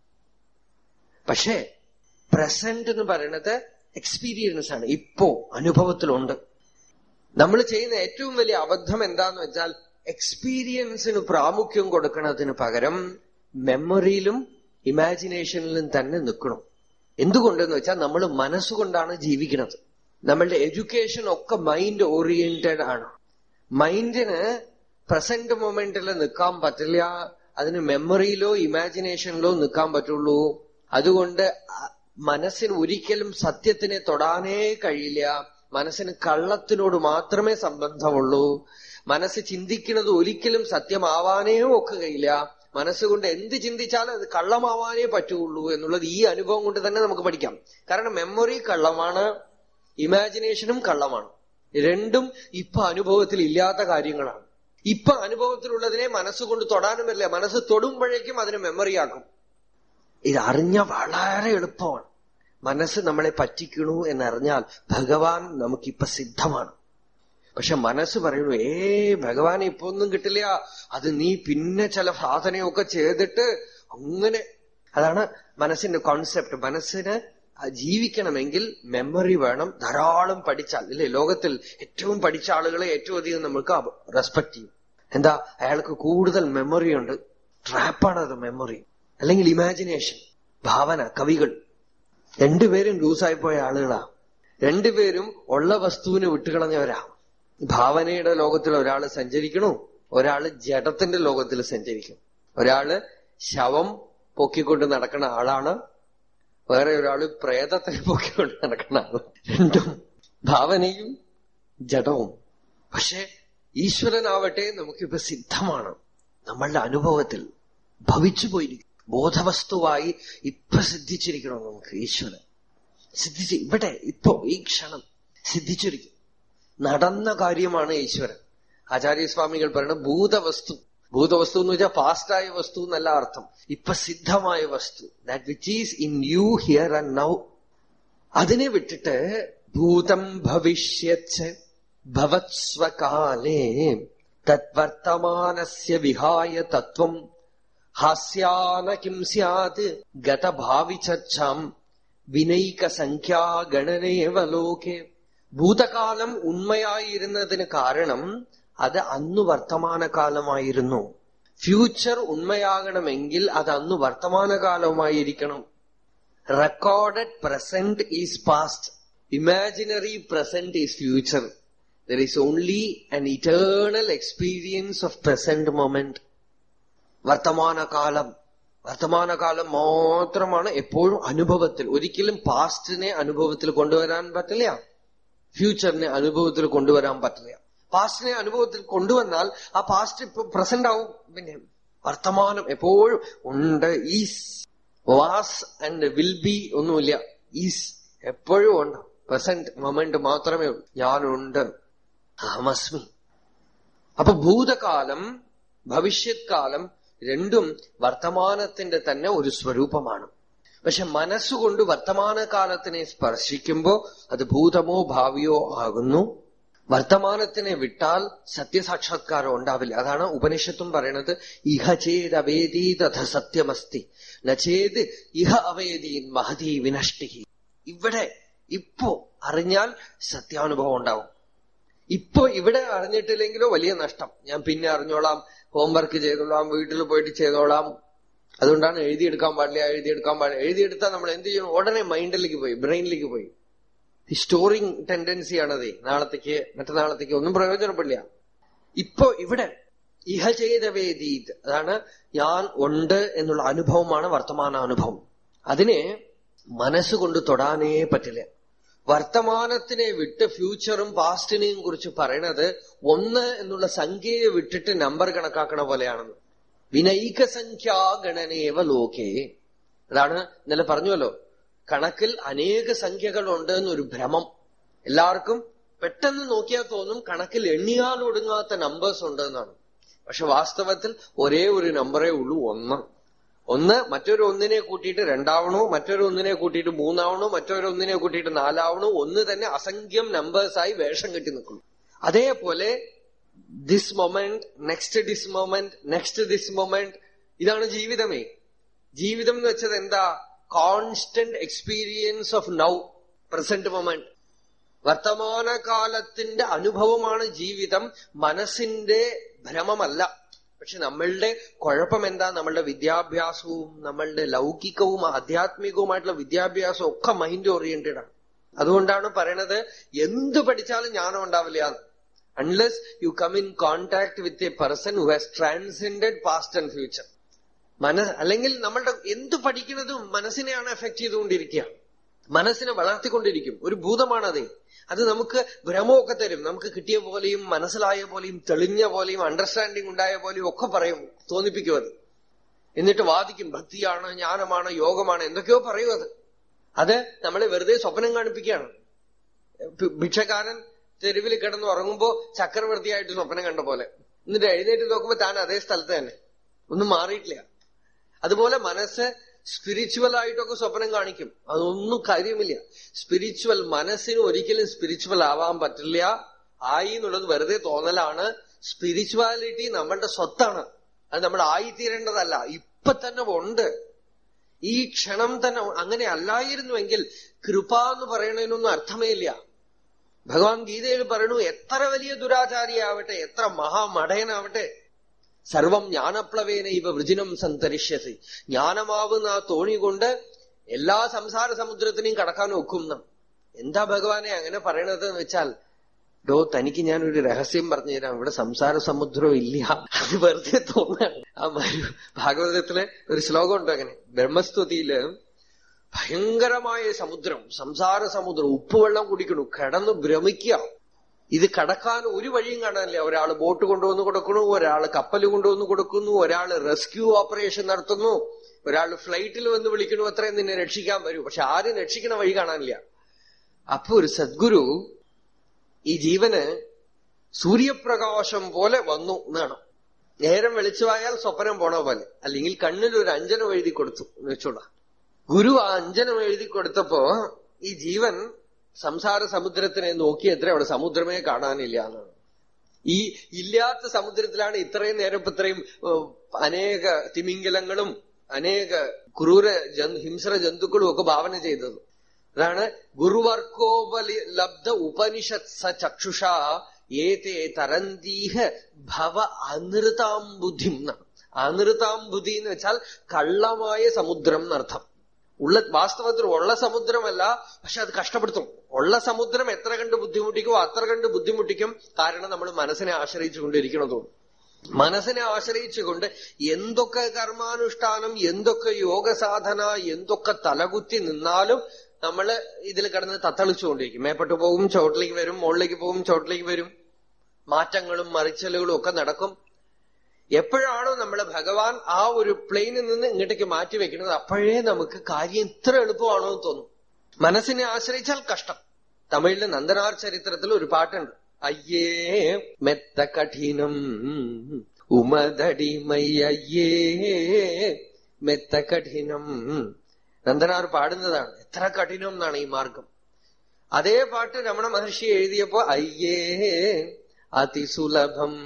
പക്ഷേ പ്രസന്റ് എന്ന് പറയുന്നത് എക്സ്പീരിയൻസ് ആണ് ഇപ്പോ അനുഭവത്തിലുണ്ട് നമ്മൾ ചെയ്യുന്ന ഏറ്റവും വലിയ അബദ്ധം എന്താന്ന് വെച്ചാൽ എക്സ്പീരിയൻസിന് പ്രാമുഖ്യം കൊടുക്കുന്നതിന് പകരം മെമ്മറിയിലും ഇമാജിനേഷനിലും തന്നെ നിൽക്കണം എന്തുകൊണ്ടെന്ന് വെച്ചാൽ നമ്മൾ മനസ്സുകൊണ്ടാണ് ജീവിക്കുന്നത് നമ്മളുടെ എഡ്യൂക്കേഷൻ ഒക്കെ മൈൻഡ് ഓറിയന്റഡ് ആണ് മൈൻഡിന് പ്രസന്റ് മൊമെന്റിൽ നിൽക്കാൻ പറ്റില്ല അതിന് മെമ്മറിയിലോ ഇമാജിനേഷനിലോ നിൽക്കാൻ പറ്റുള്ളൂ അതുകൊണ്ട് മനസ്സിന് ഒരിക്കലും സത്യത്തിനെ തൊടാനേ കഴിയില്ല മനസ്സിന് കള്ളത്തിനോട് മാത്രമേ സംബന്ധമുള്ളൂ മനസ്സ് ചിന്തിക്കുന്നത് ഒരിക്കലും സത്യമാവാനേ ഒക്കുകയില്ല മനസ്സുകൊണ്ട് എന്ത് ചിന്തിച്ചാലും അത് കള്ളമാവാനേ പറ്റുള്ളൂ എന്നുള്ളത് ഈ അനുഭവം കൊണ്ട് തന്നെ നമുക്ക് പഠിക്കാം കാരണം മെമ്മറി കള്ളമാണ് ഇമാജിനേഷനും കള്ളമാണ് രണ്ടും ഇപ്പൊ അനുഭവത്തിൽ ഇല്ലാത്ത കാര്യങ്ങളാണ് ഇപ്പൊ അനുഭവത്തിലുള്ളതിനെ മനസ്സുകൊണ്ട് തൊടാനുമല്ല മനസ്സ് തൊടുമ്പോഴേക്കും അതിന് മെമ്മറിയാക്കും ഇത് അറിഞ്ഞ വളരെ എളുപ്പമാണ് മനസ്സ് നമ്മളെ പറ്റിക്കണു എന്നറിഞ്ഞാൽ ഭഗവാൻ നമുക്കിപ്പൊ സിദ്ധമാണ് പക്ഷെ മനസ്സ് പറയുന്നു ഏ ഭഗവാൻ ഇപ്പൊ ഒന്നും കിട്ടില്ല അത് നീ പിന്നെ ചില സാധനയൊക്കെ ചെയ്തിട്ട് അങ്ങനെ അതാണ് മനസ്സിന്റെ കോൺസെപ്റ്റ് മനസ്സിന് ജീവിക്കണമെങ്കിൽ മെമ്മറി വേണം ധാരാളം പഠിച്ചാൽ ഇല്ലേ ലോകത്തിൽ ഏറ്റവും പഠിച്ച ആളുകളെ ഏറ്റവും അധികം നമുക്ക് റെസ്പെക്ട് ചെയ്യും എന്താ അയാൾക്ക് കൂടുതൽ മെമ്മറി ഉണ്ട് ട്രാപ്പാണ് അത് മെമ്മറി അല്ലെങ്കിൽ ഇമാജിനേഷൻ ഭാവന കവികൾ രണ്ടുപേരും ലൂസായി പോയ ആളുകളാ രണ്ടുപേരും ഉള്ള വസ്തുവിനെ വിട്ടുകളഞ്ഞവരാ ഭാവനയുടെ ലോകത്തിൽ ഒരാൾ സഞ്ചരിക്കണു ഒരാള് ജഡത്തിന്റെ ലോകത്തിൽ സഞ്ചരിക്കും ഒരാള് ശവം പൊക്കിക്കൊണ്ട് നടക്കുന്ന ആളാണ് വേറെ ഒരാള് പ്രേതത്തെ പൊക്കിക്കൊണ്ട് നടക്കുന്ന ആള് രണ്ടും ഭാവനയും ജഡവും പക്ഷെ ഈശ്വരനാവട്ടെ നമുക്കിപ്പോ സിദ്ധമാണ് നമ്മളുടെ അനുഭവത്തിൽ ഭവിച്ചു പോയിരിക്കും ബോധവസ്തുവായി ഇപ്പൊ സിദ്ധിച്ചിരിക്കണം നമുക്ക് ഈശ്വരൻ സിദ്ധിച്ച് ഇവിടെ ഇപ്പോ ഈ ക്ഷണം സിദ്ധിച്ചിരിക്കും നടന്ന കാര്യമാണ് ഈശ്വരൻ ആചാര്യസ്വാമികൾ പറയുന്നത് ഭൂതവസ്തു ഭൂതവസ്തു എന്ന് വെച്ചാൽ പാസ്റ്റായ വസ്തു എന്നല്ല അർത്ഥം ഇപ്പൊ സിദ്ധമായ വസ്തു that which is in you here and now അതിനെ വിട്ടിട്ട് ഭൂതം ഭവിഷ്യത് ഭവത്സ്വകാലേ തത്വർത്തമാനസ്യ വിഹായ തത്വം ഹാസ്യാന കിം സ്യാത് ഗതഭാവി ചർച്ചാം വിനൈക സംഖ്യാ ഗണനേവ ലോകെ ഭൂതകാലം ഉണ്മയായിരുന്നതിന് കാരണം അത് അന്ന് വർത്തമാനകാലമായിരുന്നു ഫ്യൂച്ചർ ഉണ്മയാകണമെങ്കിൽ അത് അന്ന് വർത്തമാനകാലമായിരിക്കണം recorded present is past imaginary present is future there is only an eternal experience of present moment വർത്തമാനകാലം വർത്തമാനകാലം മാത്രമാണ് എപ്പോഴും അനുഭവത്തിൽ ഒരിക്കലും പാസ്റ്റിനെ അനുഭവത്തിൽ കൊണ്ടുവരാൻ പറ്റില്ല ഫ്യൂച്ചറിനെ അനുഭവത്തിൽ കൊണ്ടുവരാൻ പറ്റില്ല പാസ്റ്റിനെ അനുഭവത്തിൽ കൊണ്ടുവന്നാൽ ആ പാസ്റ്റ് ഇപ്പൊ പ്രസന്റ് ആവും പിന്നെ വർത്തമാനം എപ്പോഴും ഉണ്ട് is was and will be ഒന്നുമില്ല ഈസ് എപ്പോഴും ഉണ്ട് പ്രസന്റ് മൊമെന്റ് മാത്രമേ ഉള്ളൂ ഞാനുണ്ട് അഹമസ്മി അപ്പൊ ഭൂതകാലം ഭവിഷ്യത് കാലം രണ്ടും വർത്തമാനത്തിന്റെ തന്നെ ഒരു സ്വരൂപമാണ് പക്ഷെ മനസ്സുകൊണ്ട് വർത്തമാനകാലത്തിനെ സ്പർശിക്കുമ്പോ അത് ഭൂതമോ ഭാവിയോ ആകുന്നു വർത്തമാനത്തിനെ വിട്ടാൽ സത്യസാക്ഷാത്കാരം ഉണ്ടാവില്ല അതാണ് ഉപനിഷത്തും പറയണത് ഇഹ ചേത് അവേദി തഥ സത്യമസ്തി നചേത് ഇഹ അവേദീൻ മഹതി വിനഷ്ടി ഇവിടെ ഇപ്പോ അറിഞ്ഞാൽ സത്യാനുഭവം ഉണ്ടാവും ഇപ്പൊ ഇവിടെ അറിഞ്ഞിട്ടില്ലെങ്കിലോ വലിയ നഷ്ടം ഞാൻ പിന്നെ അറിഞ്ഞോളാം ഹോംവർക്ക് ചെയ്തോളാം വീട്ടിൽ പോയിട്ട് ചെയ്തോളാം അതുകൊണ്ടാണ് എഴുതിയെടുക്കാൻ പാടില്ല എഴുതിയെടുക്കാൻ പാടില്ല എഴുതിയെടുത്താൽ നമ്മൾ എന്ത് ചെയ്യണം ഉടനെ മൈൻഡിലേക്ക് പോയി ബ്രെയിനിലേക്ക് പോയി ഈ സ്റ്റോറിങ് ടെൻഡൻസിയാണതേ നാളത്തേക്ക് മറ്റന്നാളത്തേക്ക് ഒന്നും പ്രയോജനപ്പെടില്ല ഇപ്പൊ ഇവിടെ ഇഹ ചെയ്ത വേദീത് അതാണ് ഞാൻ ഉണ്ട് എന്നുള്ള അനുഭവമാണ് വർത്തമാന അനുഭവം അതിനെ മനസ്സുകൊണ്ട് തൊടാനേ പറ്റില്ല വർത്തമാനത്തിനെ വിട്ട് ഫ്യൂച്ചറും പാസ്റ്റിനെയും കുറിച്ച് പറയണത് ഒന്ന് എന്നുള്ള സംഖ്യയെ വിട്ടിട്ട് നമ്പർ കണക്കാക്കണ പോലെയാണെന്ന് വിനൈക സംഖ്യാഗണനേവ ലോകേ അതാണ് ഇന്നലെ പറഞ്ഞുവല്ലോ കണക്കിൽ അനേക സംഖ്യകളുണ്ട് എന്നൊരു ഭ്രമം എല്ലാവർക്കും പെട്ടെന്ന് നോക്കിയാൽ തോന്നും കണക്കിൽ എണ്ണിയാൽ ഒടുങ്ങാത്ത നമ്പേഴ്സ് ഉണ്ട് എന്നാണ് പക്ഷെ വാസ്തവത്തിൽ ഒരേ ഒരു നമ്പറേ ഉള്ളൂ ഒന്ന് ഒന്ന് മറ്റൊരു ഒന്നിനെ കൂട്ടിയിട്ട് രണ്ടാവണോ മറ്റൊരു ഒന്നിനെ കൂട്ടിയിട്ട് മൂന്നാവണോ മറ്റൊരു ഒന്നിനെ കൂട്ടിയിട്ട് നാലാവണോ ഒന്ന് തന്നെ അസംഖ്യം നമ്പേഴ്സായി വേഷം കെട്ടി നിൽക്കുന്നു അതേപോലെ this moment next this moment next this moment ഇതാണ് ജീവിതമേ ജീവിതം എന്ന് വെച്ചത് എന്താ constant experience of now present moment വർത്തമാനകാലത്തിന്റെ അനുഭവമാണ് ജീവിതം മനസ്സിന്റെ ഭ്രമമല്ല പക്ഷെ നമ്മളുടെ കുഴപ്പം എന്താ നമ്മളുടെ വിദ്യാഭ്യാസവും നമ്മളുടെ ലൗകികവും ആധ്യാത്മികവുമായിട്ടുള്ള വിദ്യാഭ്യാസവും ഒക്കെ മൈൻഡ് ഓറിയന്റഡ് ആണ് അതുകൊണ്ടാണ് പറയണത് എന്ത് പഠിച്ചാലും ജ്ഞാനം ഉണ്ടാവില്ല unless you come in contact with a person who has transcended past and future മനസ് അല്ലെങ്കിൽ നമ്മളുടെ എന്ത് പഠിക്കുന്നതും മനസ്സിനെയാണ് എഫക്ട് ചെയ്തുകൊണ്ടിരിക്കുക മനസ്സിനെ വളർത്തിക്കൊണ്ടിരിക്കും ഒരു ഭൂതമാണതേ അത് നമുക്ക് ഭ്രമമൊക്കെ തരും നമുക്ക് കിട്ടിയ പോലെയും മനസ്സിലായ പോലെയും തെളിഞ്ഞ പോലെയും അണ്ടർസ്റ്റാൻഡിങ് ഉണ്ടായ പോലെയും ഒക്കെ പറയും തോന്നിപ്പിക്കും അത് എന്നിട്ട് വാദിക്കും ഭക്തിയാണ് ജ്ഞാനമാണ് യോഗമാണ് എന്തൊക്കെയോ പറയും അത് അത് നമ്മളെ വെറുതെ സ്വപ്നം കാണിപ്പിക്കുകയാണ് ഭിക്ഷക്കാരൻ തെരുവിൽ കിടന്ന് ഉറങ്ങുമ്പോ ചക്രവർത്തിയായിട്ട് സ്വപ്നം കണ്ട പോലെ എന്നിട്ട് എഴുന്നേറ്റ് നോക്കുമ്പോ താൻ അതേ സ്ഥലത്ത് തന്നെ ഒന്നും മാറിയിട്ടില്ല അതുപോലെ മനസ്സ് സ്പിരിച്വൽ ആയിട്ടൊക്കെ സ്വപ്നം കാണിക്കും അതൊന്നും കാര്യമില്ല സ്പിരിച്വൽ മനസ്സിന് ഒരിക്കലും സ്പിരിച്വൽ ആവാൻ പറ്റില്ല ആയി എന്നുള്ളത് വെറുതെ തോന്നലാണ് സ്പിരിച്വാലിറ്റി നമ്മളുടെ സ്വത്താണ് അത് നമ്മൾ ആയിത്തീരേണ്ടതല്ല ഇപ്പൊ തന്നെ ഉണ്ട് ഈ ക്ഷണം തന്നെ അങ്ങനെ അല്ലായിരുന്നുവെങ്കിൽ കൃപ എന്ന് പറയണതിനൊന്നും അർത്ഥമേ ഇല്ല ഭഗവാൻ ഗീതയിൽ പറയണു എത്ര വലിയ ദുരാചാരിയാവട്ടെ എത്ര മഹാമടയനാവട്ടെ സർവം ജ്ഞാനപ്ലവേന ഇവ വൃജിനം സന്തരിഷ്യസി ജ്ഞാനമാവുന്ന ആ തോണി കൊണ്ട് എല്ലാ സംസാര സമുദ്രത്തിനെയും കടക്കാൻ ഒക്കുന്ന എന്താ ഭഗവാനെ അങ്ങനെ പറയണത് എന്ന് വെച്ചാൽ ഡോ തനിക്ക് ഞാൻ ഒരു രഹസ്യം പറഞ്ഞു തരാം ഇവിടെ സംസാര സമുദ്രം ഇല്ല അത് വെറുതെ തോന്നാണ് ആ ഭാഗവതത്തിലെ ഒരു ശ്ലോകം ഉണ്ട് അങ്ങനെ ബ്രഹ്മസ്തുതിയില് ഭയങ്കരമായ സമുദ്രം സംസാര സമുദ്രം ഉപ്പുവെള്ളം കുടിക്കണു കിടന്ന് ഭ്രമിക്കുക ഇത് കടക്കാൻ ഒരു വഴിയും കാണാനില്ല ഒരാൾ ബോട്ട് കൊണ്ടുവന്ന് കൊടുക്കുന്നു ഒരാൾ കപ്പൽ കൊണ്ടുവന്ന് കൊടുക്കുന്നു ഒരാൾ റെസ്ക്യൂ ഓപ്പറേഷൻ നടത്തുന്നു ഒരാൾ ഫ്ലൈറ്റിൽ വന്ന് വിളിക്കണു അത്രയും നിന്നെ രക്ഷിക്കാൻ വരൂ പക്ഷെ ആരും രക്ഷിക്കണ വഴി കാണാനില്ല അപ്പൊ ഒരു സദ്ഗുരു ഈ ജീവന് സൂര്യപ്രകാശം പോലെ വന്നു എന്നാണ് നേരം വെളിച്ചമായാൽ സ്വപ്നം പോണ പോലെ അല്ലെങ്കിൽ കണ്ണിൽ ഒരു അഞ്ജനം എഴുതി കൊടുത്തു എന്ന് വെച്ചോളാ ഗുരു ആ അഞ്ജനം എഴുതി കൊടുത്തപ്പോ ഈ ജീവൻ സംസാര സമുദ്രത്തിനെ നോക്കി എത്ര അവിടെ സമുദ്രമേ കാണാനില്ല എന്നാണ് ഈ ഇല്ലാത്ത സമുദ്രത്തിലാണ് ഇത്രയും നേരം ഇപ്പൊ ഇത്രയും അനേക തിമിംഗലങ്ങളും അനേക ക്രൂര ഹിംസ്ര ജന്തുക്കളും ഒക്കെ ഭാവന ചെയ്തത് അതാണ് ഗുരുവർക്കോപലി ലബ്ധ ഉപനിഷത് സ ചക്ഷുഷ ഏതേ തരന്തീഹ ഭവ അനൃതാം ബുദ്ധി അനൃതാം ബുദ്ധി എന്ന് വെച്ചാൽ കള്ളമായ സമുദ്രം എന്നർത്ഥം ഉള്ള വാസ്തവത്തിൽ ഉള്ള സമുദ്രമല്ല പക്ഷെ അത് കഷ്ടപ്പെടുത്തും ഉള്ള സമുദ്രം എത്ര കണ്ട് ബുദ്ധിമുട്ടിക്കുമോ അത്ര കണ്ട് ബുദ്ധിമുട്ടിക്കും കാരണം നമ്മൾ മനസ്സിനെ ആശ്രയിച്ചുകൊണ്ടിരിക്കണതും മനസ്സിനെ ആശ്രയിച്ചുകൊണ്ട് എന്തൊക്കെ കർമാനുഷ്ഠാനം എന്തൊക്കെ യോഗ സാധന എന്തൊക്കെ തലകുത്തി നിന്നാലും നമ്മൾ ഇതിൽ കിടന്ന് തത്തളിച്ചുകൊണ്ടിരിക്കും മേപ്പെട്ടു പോകും ചോട്ടിലേക്ക് വരും മുകളിലേക്ക് പോകും ചോട്ടിലേക്ക് വരും മാറ്റങ്ങളും മറിച്ചലുകളും ഒക്കെ നടക്കും എപ്പോഴാണോ നമ്മളെ ഭഗവാൻ ആ ഒരു പ്ലെയിനിൽ നിന്ന് ഇങ്ങോട്ടേക്ക് മാറ്റി വെക്കുന്നത് അപ്പോഴേ നമുക്ക് കാര്യം ഇത്ര എളുപ്പമാണോ എന്ന് തോന്നും മനസ്സിനെ ആശ്രയിച്ചാൽ കഷ്ടം തമിഴിലെ നന്ദനാർ ചരിത്രത്തിൽ ഒരു പാട്ടുണ്ട് അയ്യേ മെത്ത കഠിനം ഉമതടിമൈ അയ്യേ മെത്ത കഠിനം നന്ദനാർ പാടുന്നതാണ് എത്ര കഠിനം എന്നാണ് ഈ മാർഗം അതേ പാട്ട് രമണ മഹർഷി എഴുതിയപ്പോ അയ്യേ അതിസുലഭം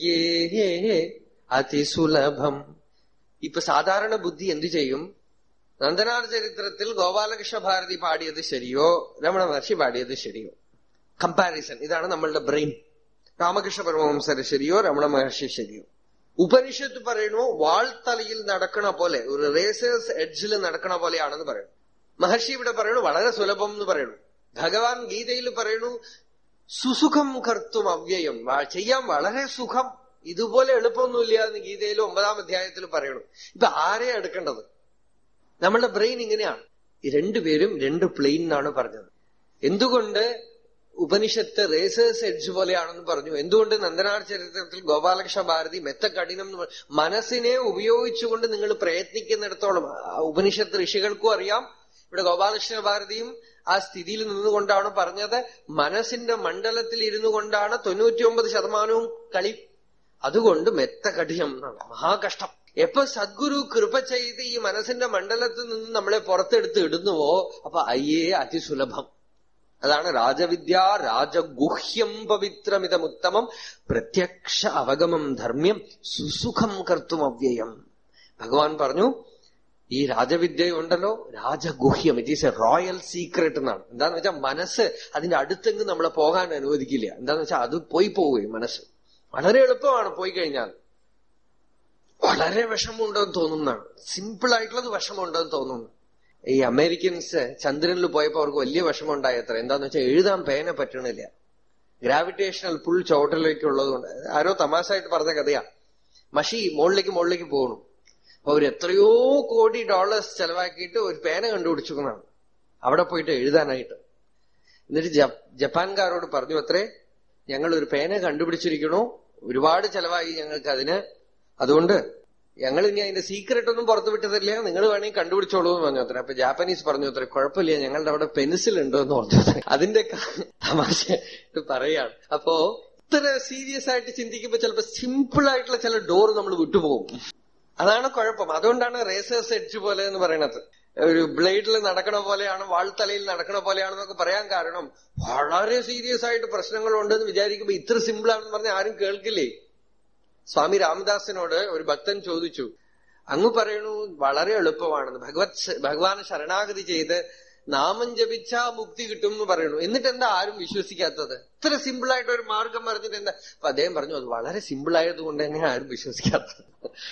ആത്മവിത്തയ്യേ അതിസുലഭം ഇപ്പൊ സാധാരണ ബുദ്ധി എന്തു ചെയ്യും നന്ദനാർ ചരിത്രത്തിൽ ഗോപാലകൃഷ്ണ ഭാരതി പാടിയത് ശരിയോ രമണ മഹർഷി പാടിയത് ശരിയോ കമ്പാരിസൺ ഇതാണ് നമ്മളുടെ ബ്രെയിൻ രാമകൃഷ്ണ പരമഹംസര് ശരിയോ രമണ മഹർഷി ശരിയോ ഉപനിഷത്ത് പറയണു വാൾത്തലയിൽ നടക്കണ പോലെ ഒരു റേസേഴ്സ് എഡ്ജിൽ നടക്കണ പോലെയാണെന്ന് പറയുന്നു മഹർഷി ഇവിടെ പറയണു വളരെ സുലഭം എന്ന് പറയണു ഭഗവാൻ ഗീതയിൽ പറയണു സുസുഖം കർത്തും അവ്യയം വ- ചെയ്യാൻ വളരെ സുഖം ഇതുപോലെ എളുപ്പമൊന്നുമില്ല എന്ന് ഗീതയിൽ ഒമ്പതാം അധ്യായത്തിൽ പറയണു ഇപ്പൊ ആരെയാ എടുക്കേണ്ടത് നമ്മളുടെ ബ്രെയിൻ ഇങ്ങനെയാണ് ഈ രണ്ടുപേരും രണ്ട് പ്ലെയിൻ എന്നാണ് പറഞ്ഞത് എന്തുകൊണ്ട് ഉപനിഷത്ത് റേസേഴ്സ് എഡ്ജ് പോലെയാണെന്ന് പറഞ്ഞു എന്തുകൊണ്ട് നന്ദനാർ ചരിത്രത്തിൽ ഗോപാലകൃഷ്ണ ഭാരതി മെത്ത കഠിനം എന്ന് പറ- മനസ്സിനെ ഉപയോഗിച്ചുകൊണ്ട് നിങ്ങൾ പ്രയത്നിക്കുന്നിടത്തോളം ആ ഉപനിഷത്ത് ഋഷികൾക്കും അറിയാം ഇവിടെ ഗോപാലകൃഷ്ണ ഭാരതിയും ആ സ്ഥിതിയിൽ നിന്നുകൊണ്ടാണ് പറഞ്ഞത് മനസ്സിന്റെ മണ്ഡലത്തിൽ ഇരുന്നു കൊണ്ടാണ് തൊണ്ണൂറ്റിയൊമ്പത് ശതമാനവും കളി അതുകൊണ്ട് മെത്ത കഠിനം എന്നാണ് മഹാകഷ്ടം എപ്പോ സദ്ഗുരു കൃപ ചെയ്ത് ഈ മനസ്സിന്റെ മണ്ഡലത്തിൽ നിന്ന് നമ്മളെ പുറത്തെടുത്ത് ഇടുന്നുവോ അപ്പൊ അയ്യേ അതിസുലഭം അതാണ് രാജവിദ്യ രാജഗുഹ്യം പവിത്രമിതമുത്തമം പ്രത്യക്ഷ അവഗമം ധർമ്മ്യം സുസുഖം കർത്തും അവ്യയം ഭഗവാൻ പറഞ്ഞു ഈ രാജവിദ്യയുണ്ടല്ലോ രാജഗുഹ്യം it is a royal secret എന്നാണ് എന്താന്ന് വെച്ചാൽ മനസ്സ് അതിന്റെ അടുത്തെങ്ങ് നമ്മളെ പോകാൻ അനുവദിക്കില്ല എന്താന്ന് വെച്ചാൽ അത് പോയി പോവുകയും മനസ്സ് വളരെ എളുപ്പമാണ് പോയി കഴിഞ്ഞാൽ വളരെ വിഷമമുണ്ടെന്ന് തോന്നുന്നതാണ് സിമ്പിൾ ആയിട്ടുള്ളത് വിഷമമുണ്ടെന്ന് തോന്നുന്നു ഈ അമേരിക്കൻസ് ചന്ദ്രനിൽ പോയപ്പോ അവർക്ക് വലിയ വിഷമം ഉണ്ടായത്ര എന്താന്ന് വെച്ചാൽ എഴുതാൻ പേന പറ്റണില്ല ഗ്രാവിറ്റേഷണൽ പുൾ ചോട്ടിലേക്കുള്ളത് കൊണ്ട് ആരോ തമാശയായിട്ട് പറഞ്ഞ കഥയാ മഷി മുകളിലേക്ക് മുകളിലേക്ക് പോകണം അപ്പൊ അവർ എത്രയോ കോടി ഡോളേഴ്സ് ചെലവാക്കിയിട്ട് ഒരു പേന കണ്ടുപിടിച്ചിരിക്കുന്നതാണ് അവിടെ പോയിട്ട് എഴുതാനായിട്ട് എന്നിട്ട് ജപ്- ജപ്പാൻകാരോട് പറഞ്ഞു അത്രേ ഞങ്ങൾ ഒരു പേന കണ്ടുപിടിച്ചിരിക്കണു ഒരുപാട് ചെലവായി ഞങ്ങൾക്ക് അതിന് അതുകൊണ്ട് ഞങ്ങൾ ഇനി അതിന്റെ സീക്രട്ട് ഒന്നും പുറത്തു വിട്ടതില്ല നിങ്ങൾ വേണമെങ്കിൽ കണ്ടുപിടിച്ചോളൂ എന്ന് പറഞ്ഞു അത്ര അപ്പൊ ജാപ്പനീസ് പറഞ്ഞു അത്ര കുഴപ്പമില്ല ഞങ്ങളുടെ അവിടെ പെൻസിൽ ഉണ്ടോ എന്ന് പറഞ്ഞു അത്രേ. അതിന്റെ ക- തമാശ പറയാണ് അപ്പോ ഇത്ര സീരിയസ് ആയിട്ട് ചിന്തിക്കുമ്പോ ചിലപ്പോ സിമ്പിൾ ആയിട്ടുള്ള ചില ഡോർ നമ്മൾ വിട്ടുപോകും അതാണ് കുഴപ്പം അതുകൊണ്ടാണ് റേസേഴ്സ് എഡ്ജ് പോലെ എന്ന് പറയണത് ഒരു ബ്ലേഡിൽ നടക്കണ പോലെയാണ് വാൾത്തലയിൽ നടക്കണ പോലെയാണെന്നൊക്കെ പറയാൻ കാരണം വളരെ സീരിയസ് ആയിട്ട് പ്രശ്നങ്ങളുണ്ടെന്ന് വിചാരിക്കുമ്പോ ഇത്ര സിമ്പിൾ ആണെന്ന് പറഞ്ഞാൽ ആരും കേൾക്കില്ലേ സ്വാമി രാമദാസിനോട് ഒരു ഭക്തൻ ചോദിച്ചു അങ്ങ് പറയണു വളരെ എളുപ്പമാണെന്ന് ഭഗവത് ശ- ഭഗവാന് ശരണാഗതി ചെയ്ത് നാമം ജപിച്ചാ മുക്തി കിട്ടും എന്ന് പറയണു എന്നിട്ട് എന്താ ആരും വിശ്വസിക്കാത്തത് ഇത്ര സിമ്പിൾ ആയിട്ട് ഒരു മാർഗം പറഞ്ഞിട്ട് എന്താ അപ്പൊ അദ്ദേഹം പറഞ്ഞു അത് വളരെ സിമ്പിൾ ആയതുകൊണ്ട് തന്നെ ആരും വിശ്വസിക്കാത്തത്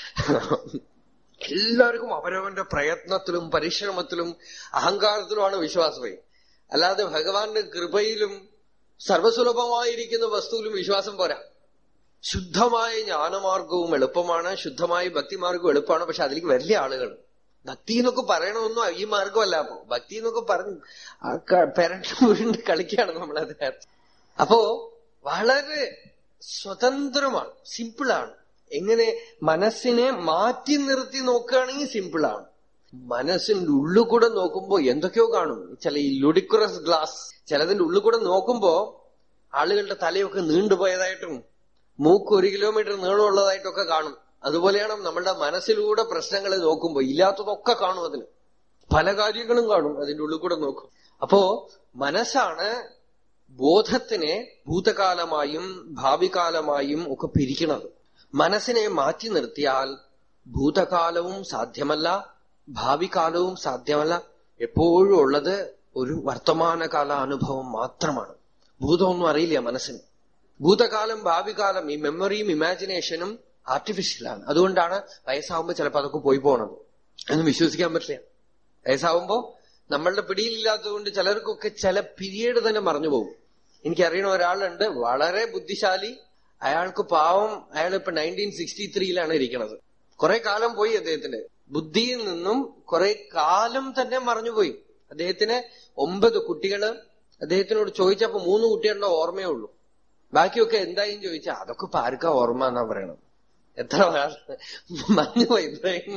എല്ലാവർക്കും അവരവന്റെ പ്രയത്നത്തിലും പരിശ്രമത്തിലും അഹങ്കാരത്തിലുമാണ് വിശ്വാസമേ അല്ലാതെ ഭഗവാന്റെ കൃപയിലും സർവസുലഭമായിരിക്കുന്ന വസ്തുവിലും വിശ്വാസം പോരാ ശുദ്ധമായ ജ്ഞാനമാർഗവും എളുപ്പമാണ് ശുദ്ധമായ ഭക്തിമാർഗവും എളുപ്പമാണ് പക്ഷെ അതിലേക്ക് വലിയ ആളുകൾ ഭക്തി എന്നൊക്കെ പറയണമെന്നും ഈ മാർഗമല്ല അപ്പോ ഭക്തി എന്നൊക്കെ പറഞ്ഞ് ആ ക- പെരണ്ട് ഉരുണ്ട് കളിക്കുകയാണ് നമ്മളത് അപ്പോ വളരെ സ്വതന്ത്രമാണ് സിമ്പിളാണ് എങ്ങനെ മനസ്സിനെ മാറ്റി നിർത്തി നോക്കുകയാണെങ്കിൽ സിമ്പിളാണ് മനസ്സിന്റെ ഉള്ളിൽ കൂടെ നോക്കുമ്പോ എന്തൊക്കെയോ കാണും ചില ഈ ലുഡിക്കുറസ് ഗ്ലാസ് ചിലതിന്റെ ഉള്ളിൽ കൂടെ നോക്കുമ്പോ ആളുകളുടെ തലയൊക്കെ നീണ്ടുപോയതായിട്ടും മൂക്ക് ഒരു കിലോമീറ്റർ നീളമുള്ളതായിട്ടൊക്കെ കാണും അതുപോലെയാണ് നമ്മളുടെ മനസ്സിലൂടെ പ്രശ്നങ്ങൾ നോക്കുമ്പോ ഇല്ലാത്തതൊക്കെ കാണും അതിന് പല കാര്യങ്ങളും കാണും അതിന്റെ ഉള്ളിൽ കൂടെ നോക്കും അപ്പോ മനസ്സാണ് ബോധത്തിനെ ഭൂതകാലമായും ഭാവികാലമായും ഒക്കെ പിരിക്കണത് മനസ്സിനെ മാറ്റി നിർത്തിയാൽ ഭൂതകാലവും സാധ്യമല്ല ഭാവികാലവും സാധ്യമല്ല എപ്പോഴും ഉള്ളത് ഒരു വർത്തമാനകാല അനുഭവം മാത്രമാണ് ഭൂതമൊന്നും അറിയില്ല മനസ്സിന് ഭൂതകാലം ഭാവികാലം ഈ മെമ്മറിയും ഇമാജിനേഷനും ആർട്ടിഫിഷ്യലാണ് അതുകൊണ്ടാണ് വയസ്സാവുമ്പോ ചിലപ്പോൾ അതൊക്കെ പോയി പോകണത് എന്ന് വിശ്വസിക്കാൻ പറ്റില്ല വയസ്സാവുമ്പോ നമ്മളുടെ പിടിയിലില്ലാത്തതുകൊണ്ട് ചിലർക്കൊക്കെ ചില പീരീഡ് തന്നെ മറഞ്ഞു പോകും എനിക്കറിയണ ഒരാളുണ്ട് വളരെ ബുദ്ധിശാലി അയാൾക്ക് പാവം അയാൾ ഇപ്പൊ നയൻറ്റീൻ സിക്സ്റ്റി ത്രീയിലാണ് ഇരിക്കുന്നത് കുറെ കാലം പോയി അദ്ദേഹത്തിന്റെ ബുദ്ധിയിൽ നിന്നും കുറെ കാലം തന്നെ മറഞ്ഞുപോയി അദ്ദേഹത്തിന് ഒമ്പത് കുട്ടികള് അദ്ദേഹത്തിനോട് ചോദിച്ചപ്പോ മൂന്ന് കുട്ടികളുടെ ഓർമ്മയേ ഉള്ളൂ ബാക്കിയൊക്കെ എന്തായും ചോദിച്ചാ അതൊക്കെ ഇപ്പൊ ആർക്കാ ഓർമ്മ എന്നാ പറയണം എത്ര മഞ്ഞുപോയി ബ്രെയിൻ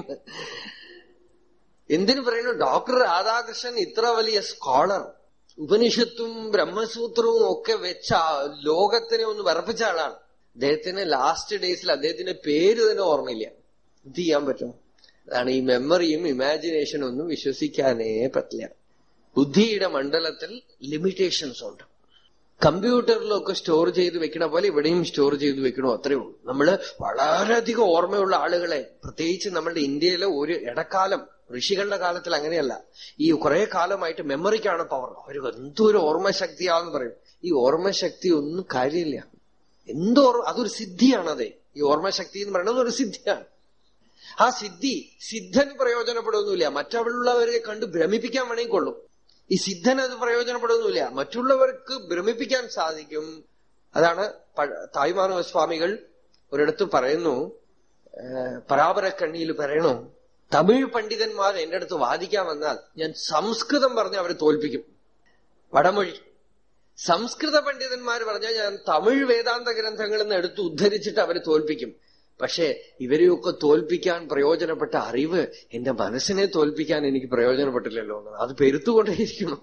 എന്തിനു പറയുന്നു ഡോക്ടർ രാധാകൃഷ്ണൻ ഇത്ര വലിയ സ്കോളർ ഉപനിഷത്തും ബ്രഹ്മസൂത്രവും ഒക്കെ വെച്ച ആ ലോകത്തിനെ ഒന്ന് വിറപ്പിച്ച ആളാണ് അദ്ദേഹത്തിന് ലാസ്റ്റ് ഡേയ്സിൽ അദ്ദേഹത്തിന്റെ പേര് തന്നെ ഓർമ്മയില്ല എന്ത് ചെയ്യാൻ പറ്റും അതാണ് ഈ മെമ്മറിയും ഇമാജിനേഷനും ഒന്നും വിശ്വസിക്കാനേ പറ്റില്ല ബുദ്ധിയുടെ മണ്ഡലത്തിൽ ലിമിറ്റേഷൻസ് ഉണ്ട് കമ്പ്യൂട്ടറിലൊക്കെ സ്റ്റോർ ചെയ്ത് വെക്കണ പോലെ ഇവിടെയും സ്റ്റോർ ചെയ്ത് വെക്കണോ അത്രേ ഉള്ളൂ നമ്മള് വളരെയധികം ഓർമ്മയുള്ള ആളുകളെ പ്രത്യേകിച്ച് നമ്മുടെ ഇന്ത്യയിലെ ഒരു ഇടക്കാലം ഋഷികളുടെ കാലത്തിൽ അങ്ങനെയല്ല ഈ കുറെ കാലമായിട്ട് മെമ്മറിക്കാണ് പവർ അവർ എന്തൊരു ഓർമ്മശക്തിയാന്ന് പറയും ഈ ഓർമ്മശക്തി ഒന്നും കാര്യമില്ല എന്തോ അതൊരു സിദ്ധിയാണത് ഈ ഓർമ്മശക്തി എന്ന് പറയുന്നത് ഒരു സിദ്ധിയാണ് ആ സിദ്ധി സിദ്ധൻ പ്രയോജനപ്പെടുന്നില്ല മറ്റുള്ളവരെ കണ്ട് ഭ്രമിപ്പിക്കാൻ വേണമെങ്കിൽ കൊള്ളും ഈ സിദ്ധൻ അത് പ്രയോജനപ്പെടുന്നില്ല മറ്റുള്ളവർക്ക് ഭ്രമിപ്പിക്കാൻ സാധിക്കും അതാണ് തായ്മാനവ സ്വാമികൾ ഒരിടത്ത് പറയുന്നു പരാപരക്കണ്ണിയിൽ പറയണു തമിഴ് പണ്ഡിതന്മാർ എന്റെ അടുത്ത് വാദിക്കാൻ വന്നാൽ ഞാൻ സംസ്കൃതം പറഞ്ഞ് അവരെ തോൽപ്പിക്കും വടമൊഴി സംസ്കൃത പണ്ഡിതന്മാർ പറഞ്ഞാൽ ഞാൻ തമിഴ് വേദാന്ത ഗ്രന്ഥങ്ങളിൽ നിന്ന് എടുത്ത് ഉദ്ധരിച്ചിട്ട് അവരെ തോൽപ്പിക്കും പക്ഷേ ഇവരെയൊക്കെ തോൽപ്പിക്കാൻ പ്രയോജനപ്പെട്ട അറിവ് എന്റെ മനസ്സിനെ തോൽപ്പിക്കാൻ എനിക്ക് പ്രയോജനപ്പെട്ടില്ലല്ലോ അത് പെരുത്തുകൊണ്ടേയിരിക്കണം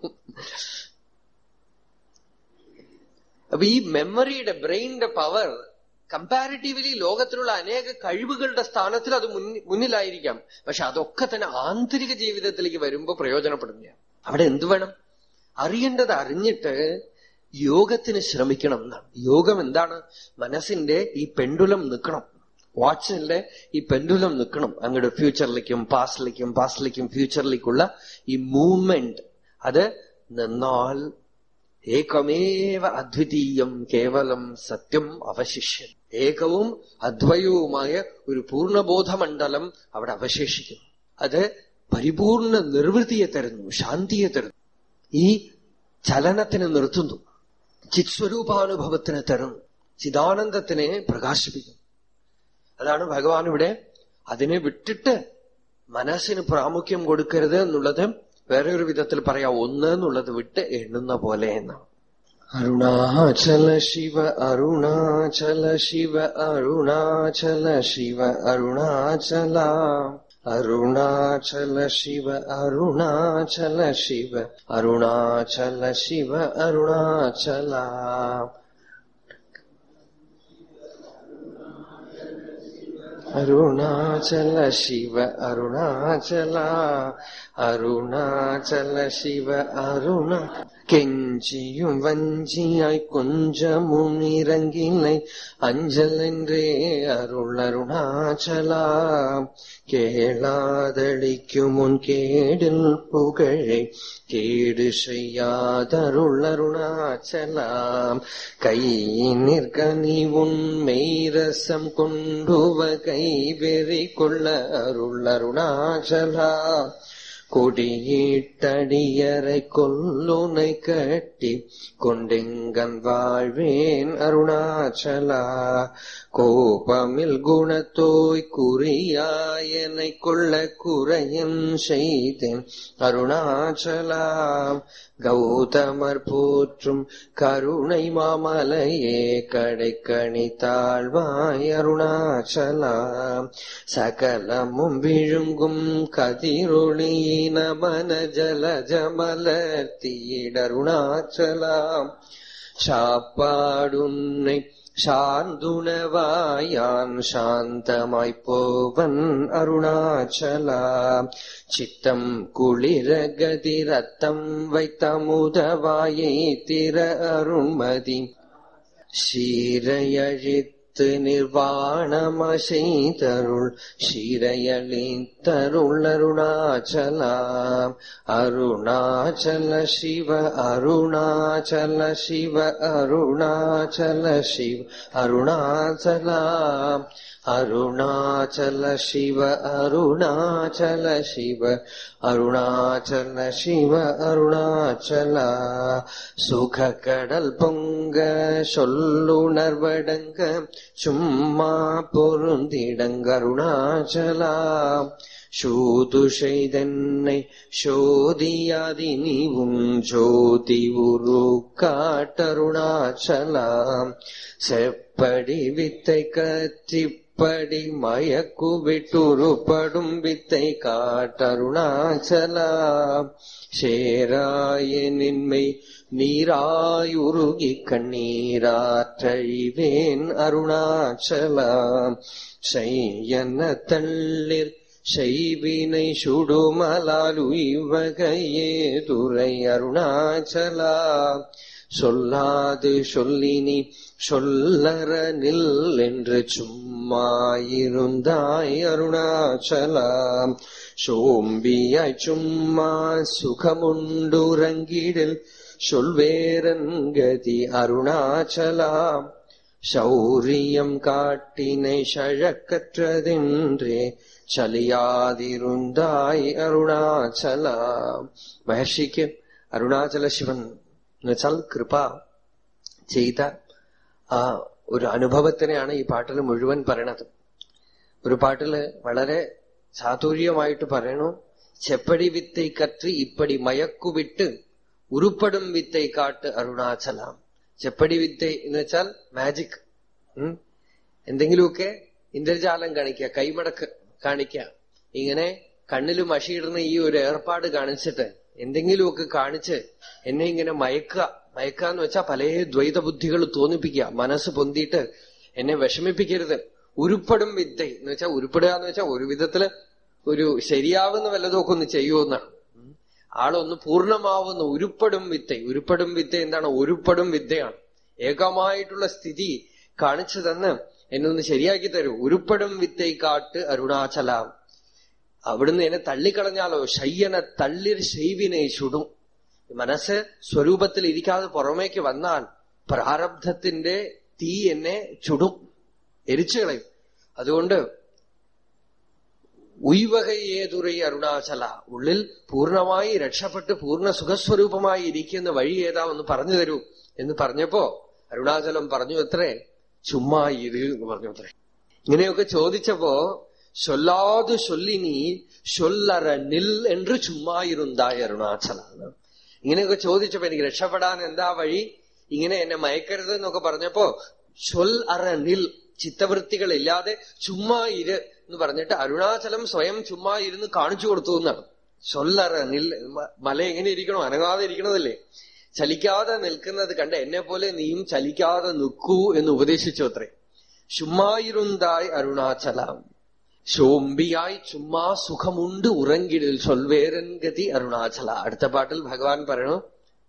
അപ്പൊ ഈ മെമ്മറിയുടെ ബ്രെയിനിന്റെ പവർ കമ്പാരിറ്റീവ്ലി ലോകത്തിലുള്ള അനേക കഴിവുകളുടെ സ്ഥാനത്തിൽ അത് മുന്നിലായിരിക്കാം പക്ഷെ അതൊക്കെ തന്നെ ആന്തരിക ജീവിതത്തിലേക്ക് വരുമ്പോൾ പ്രയോജനപ്പെടുന്നില്ല അവിടെ എന്തു വേണം അറിയേണ്ടത് അറിഞ്ഞിട്ട് യോഗത്തിന് ശ്രമിക്കണം എന്നാണ് യോഗം എന്താണ് മനസ്സിന്റെ ഈ പെണ്ടുലം നിൽക്കണം വാച്ചിന്റെ ഈ പെൻഡുലം നിൽക്കണം അങ്ങോട്ട് ഫ്യൂച്ചറിലേക്കും പാസ്റ്റിലേക്കും പാസ്റ്റിലേക്കും ഫ്യൂച്ചറിലേക്കുള്ള ഈ മൂവ്മെന്റ് അത് നിന്നാൽ ഏകമേവ അദ്വിതീയം കേവലം സത്യം അവശിഷ്യൻ ഏകവും അദ്വയവുമായ ഒരു പൂർണ്ണബോധമണ്ഡലം അവിടെ അവശേഷിക്കുന്നു അത് പരിപൂർണ നിർവൃത്തിയെ തരുന്നു ശാന്തിയെ തരുന്നു ഈ ചലനത്തിന് നിർത്തുന്നു ചിത്സ്വരൂപാനുഭവത്തിന് തരുന്നു ചിദാനന്ദത്തിനെ പ്രകാശിപ്പിക്കുന്നു അതാണ് ഭഗവാൻ ഇവിടെ അതിനെ വിട്ടിട്ട് മനസ്സിന് പ്രാമുഖ്യം കൊടുക്കരുത് എന്നുള്ളത് വേറെ ഒരു വിധത്തിൽ പറയാം ഒന്ന് എന്നുള്ളത് വിട്ട് എണ്ണുന്ന പോലെ എന്നാണ് അരുണാചല ശിവ അരുണാചല ശിവ അരുണാചല ശിവ അരുണാചല അരുണാചല ശിവ അരുണാചല ശിവ അരുണാചല ശിവ അരുണാചല അരുണാചല ശിവ അരുണാചല അരുണാചല ശിവ അരുണ കെഞ്ചിയും വഞ്ചിയായി கொஞ்சமும் இறங்கினை அஞ்சலென்றே அருள் அருணாச்சலா கேளாதளிக்கும் உன் கேடில் புகழை கேடு செய்யாதருள் அருணாச்சலாம் கை நிற்க நீ உன் மெய்ரசம் கொண்டுவ கை வெறி கொள்ள அருள் அருணாச்சலா கொடியீட்டடியரை கொல்லுனை கட்டி கொண்டெங்கன் வாழ்வேன் அருணாச்சலா கோபமில் குணத்தோய் குறியாயனை கொள்ள குறையன் செய்தேன் அருணாச்சலா கௌதமர் போற்றும் கருணை மாமலையே கடைக்கணி தாழ்வாய் அருணாச்சலா சகலமும் விழுங்கும் கதிரொளியின மன ஜல ஜமலர்த்தியிடருணாச்சலாம் சாப்பாடுன்னை சார்ந்துணவாயான் சாந்தமாய்ப் போவன் அருணாச்சலா சித்தம் குளிர கதி ரத்தம் வைத்தமுதவாயை திற அருண்மதி சீரையழித்து நிர்வாணமசைதருள் சீரையளித்தருள் அருணாச்சலாம் அருணாச்சல சிவ அருணாச்சல சிவ அருணாச்சல சிவ அருணாச்சலாம் அருணாச்சல சிவ அருணாச்சல சிவ அருணாச்சல சிவ அருணாச்சலா சுக கடல் பொங்க சொல்லுணர்வடங்க சும்மா பொருந்திடங்க அருணாச்சலா சூது செய்தென்னை சோதியாதி நீ உன் ஜோதி உரு காட்டருணாச்சலாம் செப்படி வித்தை கற்றி படி மயக்கு விட்டுருப்படும் வித்தை காட்டருணாச்சலா சேராயனின்மை நீராயுருகி கண்ணீராற்றழிவேன் அருணாச்சலா செய்யன தள்ளிர் செய்வினை சுடுமலால் உய்வகையே துறை அருணாச்சலா சொல்லாது சொல்லினி சொல்லற நில் என்று சும்மாயிருந்தாய் அருணாச்சலாம் சோம்பியாய் சும்மா சுகமுண்டுறங்கிடில் சொல்வேரன்கதி அருணாச்சலாம் சௌரியம் காட்டினை சழக்கற்றதென்றே ചലിയാതിരുണ്ടായി അരുണാചല മഹർഷിക്ക് അരുണാചല ശിവൻ എന്ന് വെച്ചാൽ കൃപ ചെയ്ത ആ ഒരു അനുഭവത്തിനെയാണ് ഈ പാട്ടിൽ മുഴുവൻ പറയണത് ഒരു പാട്ടില് വളരെ ചാതുര്യമായിട്ട് പറയണു ചെപ്പടി വിத்தை കത്ത് ഇപ്പടി മയക്കുവിട്ട് ഉരുപ്പടും വിத்தை കാട്ട് അരുണാചലാം ചെപ്പടി വിத்தை എന്ന് വെച്ചാൽ മാജിക് എന്തെങ്കിലുമൊക്കെ ഇന്ദ്രജാലം കാണിക്കുക കൈമടക്ക് കാണിക്കുക ഇങ്ങനെ കണ്ണിൽ മഷിയിടുന്ന ഈ ഒരു ഏർപ്പാട് കാണിച്ചിട്ട് എന്തെങ്കിലുമൊക്കെ കാണിച്ച് എന്നെ ഇങ്ങനെ മയക്കുക മയക്കുക എന്ന് വെച്ചാൽ പല ദ്വൈത ബുദ്ധികൾ തോന്നിപ്പിക്കുക മനസ്സ് പൊന്തിയിട്ട് എന്നെ വിഷമിപ്പിക്കരുത് ഉരുപ്പടും വിദ്യ എന്ന് വെച്ചാൽ ഉരുപ്പെടുക എന്ന് വെച്ചാൽ ഒരു വിധത്തില് ഒരു ശരിയാവുന്ന വല്ലതൊക്കെ ഒന്ന് ചെയ്യുമെന്നാണ് ആളൊന്ന് പൂർണ്ണമാവുന്ന ഉരുപ്പടും വിദ്യ ഉരുപ്പടും വിദ്യ എന്താണ് ഉരുപ്പടും വിദ്യയാണ് ഏകമായിട്ടുള്ള സ്ഥിതി കാണിച്ചു തന്ന് എന്നൊന്ന് ശരിയാക്കി തരൂ ഉരുപ്പടും വിത്തൈ കാട്ട് അരുണാചലാം അവിടുന്ന് എന്നെ തള്ളിക്കളഞ്ഞാലോ ശയ്യനെ തള്ളിർ ശൈവിനെ ചുടും മനസ്സ് സ്വരൂപത്തിൽ ഇരിക്കാതെ പുറമേക്ക് വന്നാൽ പ്രാരബ്ധത്തിന്റെ തീ എന്നെ ചുടും എരിച്ചു കളയും അതുകൊണ്ട് ഉയ്വകയേതുറൈ അരുണാചല ഉള്ളിൽ പൂർണ്ണമായി രക്ഷപ്പെട്ട് പൂർണ്ണ സുഖസ്വരൂപമായി ഇരിക്കുന്ന വഴി ഏതാ ഒന്ന് പറഞ്ഞു തരൂ എന്ന് പറഞ്ഞപ്പോ അരുണാചലം പറഞ്ഞു അത്രേ ചുമ്മാ ഇരു എന്ന് പറഞ്ഞു അത്രേ ഇങ്ങനെയൊക്കെ ചോദിച്ചപ്പോ ചൊല്ലാതു ചൊല്ലിനി ചൊല്ലറ നിൽ എന്ന് ചുമ്മാ ഇരുന്നായ അരുണാചല ഇങ്ങനെയൊക്കെ ചോദിച്ചപ്പോ എനിക്ക് രക്ഷപ്പെടാൻ എന്താ വഴി ഇങ്ങനെ എന്നെ മയക്കരുത് എന്നൊക്കെ പറഞ്ഞപ്പോ ചൊൽ അറ നിൽ ചിത്തവൃത്തികൾ ഇല്ലാതെ ചുമ്മാ ഇര് എന്ന് പറഞ്ഞിട്ട് അരുണാചലം സ്വയം ചുമ്മാ ഇരുന്ന് കാണിച്ചു കൊടുത്തു എന്നാണ് ചൊല്ലറ നിൽ മല എങ്ങനെ ഇരിക്കണോ അനങ്ങാതെ ഇരിക്കണതല്ലേ ചലിക്കാതെ നിൽക്കുന്നത് കണ്ട് എന്നെ പോലെ നീയും ചലിക്കാതെ നിൽക്കൂ എന്ന് ഉപദേശിച്ചു അത്രേ ചുമ്മായിരുന്നായി അരുണാചലം ശോംബിയായി ചുമ്മാ സുഖമുണ്ട് ഉറങ്ങിടിൽ ചൊൽവേരൻ ഗതി അരുണാചല അടുത്ത പാട്ടിൽ ഭഗവാൻ പറയണു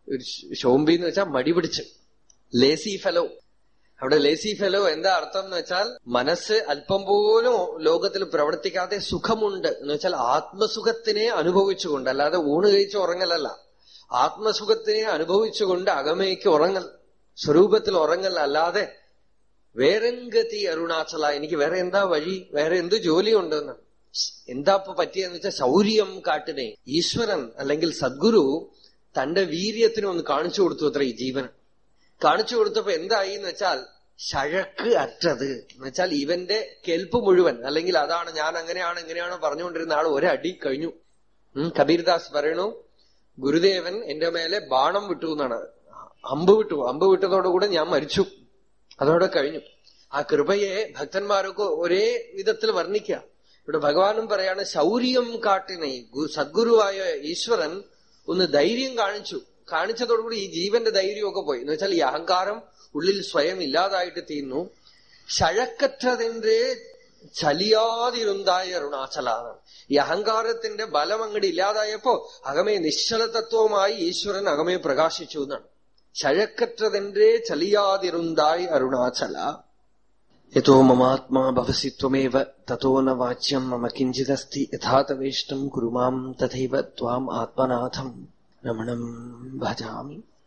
ശോംബി എന്ന് വെച്ചാൽ മടി പിടിച്ച് ലേസി ഫെലോ അവിടെ ലേസി ഫെലോ എന്താ അർത്ഥം എന്ന് വെച്ചാൽ മനസ്സ് അല്പം പോലും ലോകത്തിൽ പ്രവർത്തിക്കാതെ സുഖമുണ്ട് എന്ന് വെച്ചാൽ ആത്മസുഖത്തിനെ അനുഭവിച്ചുകൊണ്ട് അല്ലാതെ ഊണ് കഴിച്ച് ഉറങ്ങലല്ല ആത്മസുഖത്തിനെ അനുഭവിച്ചുകൊണ്ട് അകമയ്ക്ക് ഉറങ്ങൽ സ്വരൂപത്തിൽ ഉറങ്ങൽ അല്ലാതെ വേറെങ്കതി അരുണാചല എനിക്ക് വേറെ എന്താ വഴി വേറെ എന്ത് ജോലിയുണ്ടെന്ന് എന്താ ഇപ്പൊ പറ്റിയെന്ന് വെച്ചാൽ ശൗര്യം കാട്ടിനെ ഈശ്വരൻ അല്ലെങ്കിൽ സദ്ഗുരു തന്റെ വീര്യത്തിന് ഒന്ന് കാണിച്ചു കൊടുത്തു അത്ര ഈ ജീവൻ കാണിച്ചു കൊടുത്തപ്പോ എന്തായി എന്ന് വെച്ചാൽ ശഴക്ക് അറ്റത് എന്ന് വെച്ചാൽ ഇവന്റെ കേൾപ്പ് മുഴുവൻ അല്ലെങ്കിൽ അതാണ് ഞാൻ അങ്ങനെയാണ് ഇങ്ങനെയാണ് പറഞ്ഞുകൊണ്ടിരുന്ന ആൾ ഒരടി കഴിഞ്ഞു കബീർദാസ് പറയണു ഗുരുദേവൻ എന്റെ മേലെ ബാണം വിട്ടു എന്നാണ് അമ്പ് വിട്ടു അമ്പ് വിട്ടതോടുകൂടെ ഞാൻ മരിച്ചു അതോടെ കഴിഞ്ഞു ആ കൃപയെ ഭക്തന്മാരൊക്കെ ഒരേ വിധത്തിൽ വർണ്ണിക്കുക ഇവിടെ ഭഗവാനും പറയാണ് ശൗര്യം കാട്ടിനെ സദ്ഗുരുവായ ഈശ്വരൻ ഒന്ന് ധൈര്യം കാണിച്ചു കാണിച്ചതോടുകൂടി ഈ ജീവന്റെ ധൈര്യമൊക്കെ പോയി എന്ന് വെച്ചാൽ ഈ അഹങ്കാരം ഉള്ളിൽ സ്വയം ഇല്ലാതായിട്ട് തീർന്നു ശഴക്കറ്റതിന്റെ ചലിയാതിരുന്നായ അരുണാചലാണ് ഈ അഹങ്കാരത്തിന്റെ ബലം അങ്ങോട്ട് ഇല്ലാതായപ്പോ അകമേ നിശ്ചല തത്വമായി ഈശ്വരൻ അകമേ പ്രകാശിച്ചു എന്നാണ് ശഴക്കറ്റതിന്റെ ചലിയാതിരുന്നായി അരുണാചല യഥോ മമാത്മാ ഭവസി ത്വമേവ തഥോ ന വാച്യം മമ കിഞ്ചിദസ്തി യഥാതവേഷ്ടം കുരുമാം തഥൈവ ത്വാം ആത്മനാഥം രമണം ഭജാമി